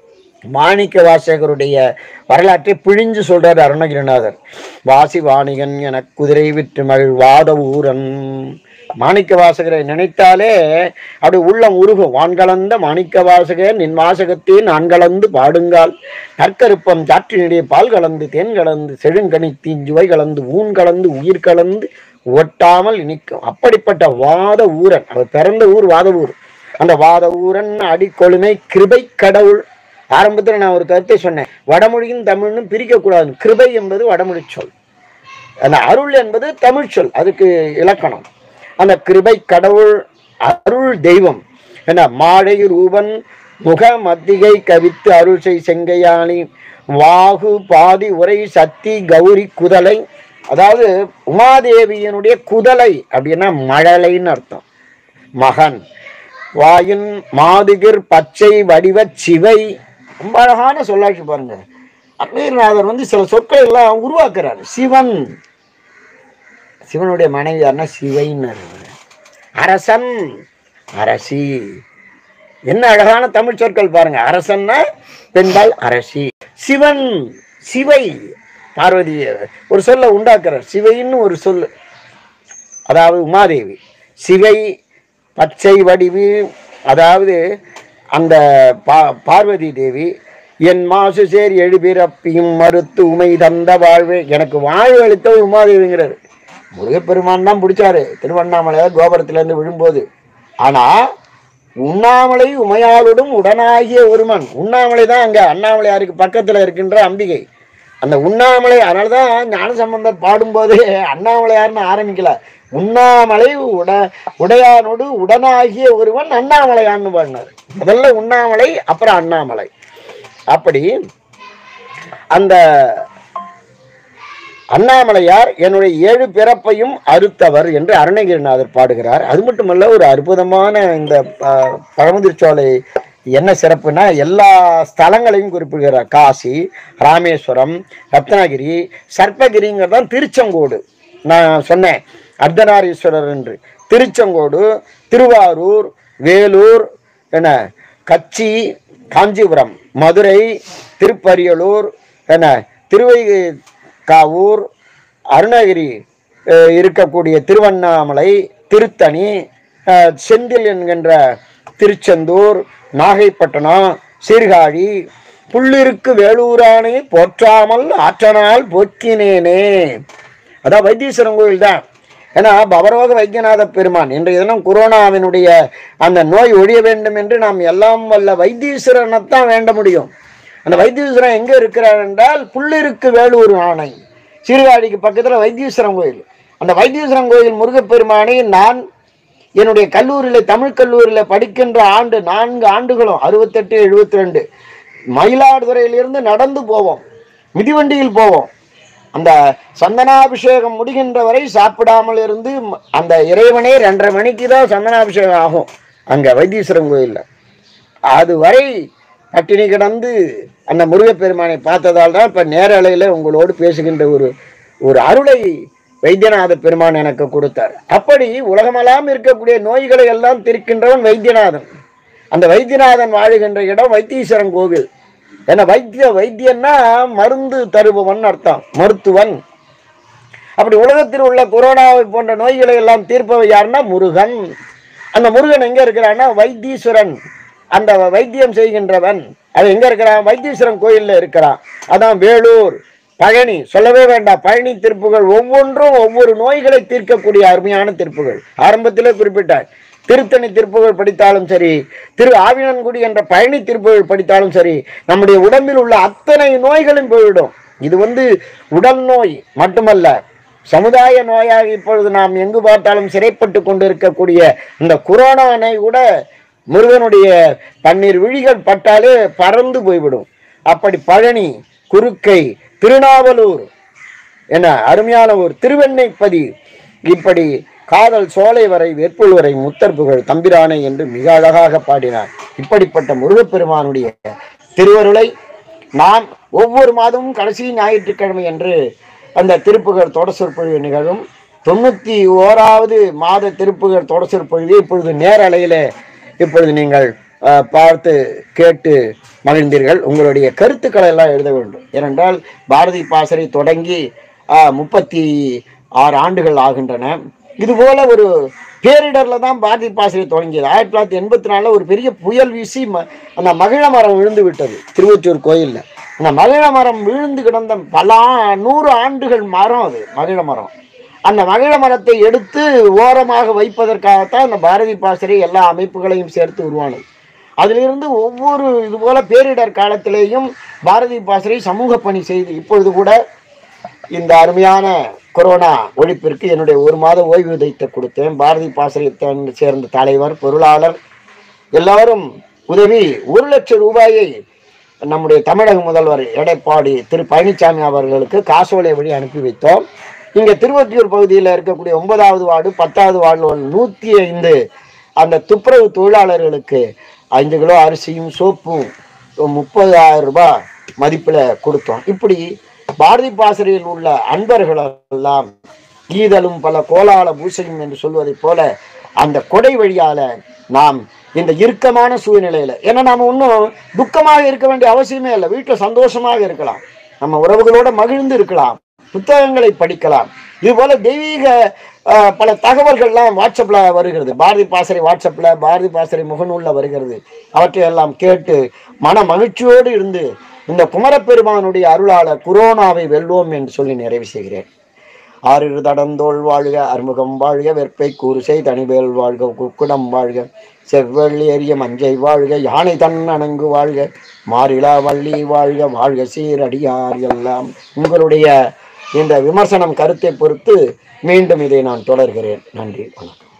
மாணிக்க வாசகருடைய வரலாற்றை பிழிஞ்சு சொல்றார் அருணகிரிநாதர் வாசி வாணிகன் என குதிரை விற்று மகிழ் வாத ஊரன் மாணிக்க வாசகரை நினைத்தாலே அப்படி உள்ளம் உருகும் வான்கலந்த மாணிக்க வாசகர் நின் வாசகத்தே நான் கலந்து பாடுங்கால் நற்கருப்பம் சாற்றினிடையே பால் கலந்து தேன் கலந்து செழுங்கனி தீஞ்சுவை கலந்து ஊன் கலந்து உயிர் கலந்து ஒட்டாமல் இனிக்கும் அப்படிப்பட்ட வாத ஊரன் அவர் பிறந்த ஊர் வாத ஊர் அந்த வாத ஊரன் அடிக்கொழுமை கிருபை கடவுள் ஆரம்பத்தில் நான் ஒரு கருத்தை சொன்னேன் வடமொழியும் தமிழ்னும் பிரிக்கக்கூடாது கிருபை என்பது வடமொழி சொல் அந்த அருள் என்பது தமிழ் சொல் அதுக்கு இலக்கணம் அந்த கிருபை கடவுள் அருள் தெய்வம் என்ன மாடை ரூபன் முக மத்திகை கவித்து அருள் செய் செங்கையானி வாகு பாதி உரை சக்தி கௌரி குதலை அதாவது உமாதேவியனுடைய குதலை அப்படின்னா மழலைன்னு அர்த்தம் மகன் வாயின் மாதுகிர் பச்சை வடிவ சிவை ரொம்ப அழகான சொல்லாட்சி பாருங்க அக்னிநாதர் வந்து சில சொற்கள் எல்லாம் உருவாக்குறாரு சிவன் சிவனுடைய மனைவி யாருன்னா சிவைன்னு அரசன் அரசி என்ன அழகான தமிழ் சொற்கள் பாருங்க அரசன்னா பெண்பால் அரசி சிவன் சிவை பார்வதி ஒரு சொல்ல உண்டாக்குறார் சிவைன்னு ஒரு சொல் அதாவது உமாதேவி சிவை பச்சை வடிவு அதாவது அந்த பா பார்வதி தேவி என் மாசு சேர் எழுபிறப்பியும் மறுத்து உமை தந்த வாழ்வே எனக்கு வாழ்வு அளித்த உமாதேவிங்கிறார் முருகப்பெருமான் தான் பிடிச்சாரு திருவண்ணாமலையார் கோபுரத்திலிருந்து விழும்போது ஆனா உண்ணாமலை உமையாளுடன் உடனாகிய ஒருவன் உண்ணாமலை தான் அங்க அண்ணாமலையாருக்கு பக்கத்துல இருக்கின்ற அம்பிகை அந்த உண்ணாமலை அதனால தான் ஞானசம்பந்தர் பாடும்போது அண்ணாமலையார்னு ஆரம்பிக்கல உண்ணாமலை உட உடையானோடு உடனாகிய ஒருவன் அண்ணாமலையான்னு பாடினார் முதல்ல உண்ணாமலை அப்புறம் அண்ணாமலை அப்படி அந்த அண்ணாமலையார் என்னுடைய ஏழு பிறப்பையும் அறுத்தவர் என்று அருணகிரிநாதர் பாடுகிறார் அது மட்டுமல்ல ஒரு அற்புதமான இந்த ப- பழமுதிர்ச்சோலை என்ன சிறப்புனா எல்லா ஸ்தலங்களையும் குறிப்பிடுகிறார் காசி ராமேஸ்வரம் ரத்னகிரி சர்ப்பகிரிங்கிறது தான் திருச்செங்கோடு நான் சொன்னேன் அர்த்தநாரீஸ்வரர் என்று திருச்செங்கோடு திருவாரூர் வேலூர் என்ன கச்சி காஞ்சிபுரம் மதுரை திருப்பரியலூர் என்ன திருவைகாவூர் அருணகிரி அஹ், இருக்கக்கூடிய திருவண்ணாமலை திருத்தணி அஹ், செந்தில் என்கின்ற திருச்செந்தூர் நாகைப்பட்டினம் சீர்காழி புள்ளிருக்கு வேலூரானை போற்றாமல் ஆற்றனால் போக்கினேனே அதான் வைத்தீஸ்வரன் கோயில் தான் ஏன்னா பவரோக வைத்தியநாத பெருமான் இன்றைய தினம் கொரோனாவினுடைய அந்த நோய் ஒழிய வேண்டும் என்று நாம் எல்லாம் வல்ல வைத்தீஸ்வரனைத்தான் வேண்ட முடியும் அந்த வைத்தீஸ்வரன் எங்கே இருக்கிறார் என்றால் புள்ளிருக்கு வேலூர் ஆணை சீர்காழிக்கு பக்கத்தில் வைத்தீஸ்வரன் கோயில் அந்த வைத்தீஸ்வரன் கோயில் முருகப்பெருமானை நான் என்னுடைய கல்லூரியில் தமிழ் கல்லூரியில் படிக்கின்ற ஆண்டு நான்கு ஆண்டுகளும் அறுபத்தெட்டு எழுபத்தி ரெண்டு மயிலாடுதுறையிலிருந்து நடந்து போவோம் மிதிவண்டியில் போவோம் அந்த சந்தனாபிஷேகம் முடிகின்ற வரை சாப்பிடாமல் இருந்து ம- அந்த இறைவனே ரெண்டரை மணிக்கு தான் சந்தனாபிஷேகம் ஆகும் அங்கே வைத்தீஸ்வரன் கோயிலில் அது வரை பட்டினி கிடந்து அந்த முருகப்பெருமானை பார்த்ததால் தான் இப்போ நேரலையில் உங்களோடு பேசுகின்ற ஒரு ஒரு அருளை வைத்தியநாத பெருமான் எனக்கு கொடுத்தார் அப்படி உலகமெல்லாம் இருக்கக்கூடிய நோய்களை எல்லாம் தீர்க்கின்றவன் வைத்தியநாதன் அந்த வைத்தியநாதன் வாழுகின்ற இடம் வைத்தீஸ்வரன் கோவில் ஏன்னா வைத்திய வைத்தியன்னா மருந்து தருபவன் அர்த்தம் மருத்துவன் அப்படி உலகத்தில் உள்ள கொரோனாவை போன்ற நோய்களை எல்லாம் தீர்ப்பவை யாருன்னா முருகன் அந்த முருகன் எங்க இருக்கிறான்னா வைத்தீஸ்வரன் அந்த வைத்தியம் செய்கின்றவன் அது எங்க இருக்கிறான் வைத்தீஸ்வரன் கோயில்ல இருக்கிறான் அதான் வேலூர் பழனி சொல்லவே வேண்டாம் பழனி திருப்புகள் ஒவ்வொன்றும் ஒவ்வொரு நோய்களை தீர்க்கக்கூடிய அருமையான திருப்புகள் ஆரம்பத்திலே குறிப்பிட்டார் திருத்தணி திருப்புகள் படித்தாலும் சரி திரு ஆவினன்குடி என்ற பழனி திருப்புகள் படித்தாலும் சரி நம்முடைய உடம்பில் உள்ள அத்தனை நோய்களும் போய்விடும் இது வந்து உடல் நோய் மட்டுமல்ல சமுதாய நோயாக இப்பொழுது நாம் எங்கு பார்த்தாலும் சிறைப்பட்டு கொண்டிருக்கக்கூடிய இந்த கொரோனானை கூட முருகனுடைய பன்னீர் விழிகள் பட்டாலே பறந்து போய்விடும் அப்படி பழனி குறுக்கை திருநாவலூர் என அருமையான ஒரு திருவெண்ணைப்பதி இப்படி காதல் சோலை வரை வேற்புல் வரை முத்தர் புகழ் தம்பிரானை என்று மிக அழகாக பாடினார் இப்படிப்பட்ட முருகப்பெருமானுடைய திருவருளை நாம் ஒவ்வொரு மாதமும் கடைசி ஞாயிற்றுக்கிழமை என்று அந்த திருப்புகழ் தொடர் சொற்பொழிவு நிகழும் தொண்ணூற்றி ஓராவது மாத திருப்புகழ் தொடர் சொற்பொழிவு இப்பொழுது நேரலையில் இப்பொழுது நீங்கள் அஹ், பார்த்து கேட்டு மகிழ்ந்தீர்கள் உங்களுடைய கருத்துக்களை எல்லாம் எழுத வேண்டும் ஏனென்றால் பாரதி பாசறை தொடங்கி அஹ், முப்பத்தி ஆறு ஆண்டுகள் ஆகின்றன இதுபோல ஒரு பேரிடர்ல தான் பாரதி பாசறை தொடங்கியது ஆயிரத்தி தொள்ளாயிரத்தி எண்பத்தி நாலில் ஒரு பெரிய புயல் வீசி ம- அந்த மகிழ மரம் விழுந்து விட்டது திருவொற்றியூர் கோயிலில் அந்த மகிழ மரம் விழுந்து கிடந்த பல ஆ- நூறு ஆண்டுகள் மரம் அது மகிழ மரம் அந்த மகிழ மரத்தை எடுத்து ஓரமாக வைப்பதற்காகத்தான் அந்த பாரதி பாசறை எல்லா அமைப்புகளையும் சேர்த்து உருவானது அதிலிருந்து ஒவ்வொரு இது போல பேரிடர் காலத்திலேயும் பாரதி பாசறை சமூக பணி செய்து இப்பொழுது கூட இந்த அருமையான கொரோனா ஒழிப்பிற்கு என்னுடைய ஒரு மாத ஓய்வூதியத்தை கொடுத்தேன் பாரதி பாசறையை சேர்ந்த தலைவர் பொருளாளர் எல்லாரும் உதவி ஒரு லட்சம் ரூபாயை நம்முடைய தமிழக முதல்வர் எடப்பாடி திரு பழனிசாமி அவர்களுக்கு காசோலை வழி அனுப்பி வைத்தோம் இங்கே திருவொற்றியூர் பகுதியில் இருக்கக்கூடிய ஒன்பதாவது வார்டு பத்தாவது வார்டு நூற்றி ஐந்து அந்த துப்புரவு தொழிலாளர்களுக்கு ஐந்து கிலோ அரிசியும் சோப்பும் முப்பதாயிரம் ரூபாய் மதிப்பில் கொடுத்தோம் இப்படி பாரதி பாசறையில் உள்ள அன்பர்கள் எல்லாம் ஈதலும் பல கோலால பூசையும் என்று சொல்வதைப் போல அந்த கொடை வழியால நாம் இந்த இறுக்கமான சூழ்நிலையில ஏன்னா நாம ஒன்றும் துக்கமாக இருக்க வேண்டிய அவசியமே இல்லை வீட்டில் சந்தோஷமாக இருக்கலாம் நம்ம உறவுகளோட மகிழ்ந்து இருக்கலாம் புத்தகங்களை படிக்கலாம் இது போல தெய்வீக அஹ், பல தகவல்கள்லாம் வாட்ஸ்அப்ல வருகிறது பாரதி பாசறை வாட்ஸ்அப்ல பாரதி பாசறை முகநூல்ல வருகிறது அவற்றை எல்லாம் கேட்டு மன மகிழ்ச்சியோடு இருந்து இந்த குமரப்பெருமானுடைய அருளாள குரோனாவை வெல்வோம் என்று சொல்லி நிறைவு செய்கிறேன் ஆறிரு தடந்தோள் வாழ்க அறுமுகம் வாழ்க வெற்பை கூறுசை தனிவேல் வாழ்க குக்குடம் வாழ்க செவ்வெள்ளி எரிய மஞ்சை வாழ்க யானை தன் அணங்கு வாழ்க மாறிலா வள்ளி வாழ்க வாழ்க சீரடியார் எல்லாம் உங்களுடைய இந்த விமர்சனம் கருத்தை பொறுத்து மீண்டும் இதை நான் தொடர்கிறேன் நன்றி வணக்கம்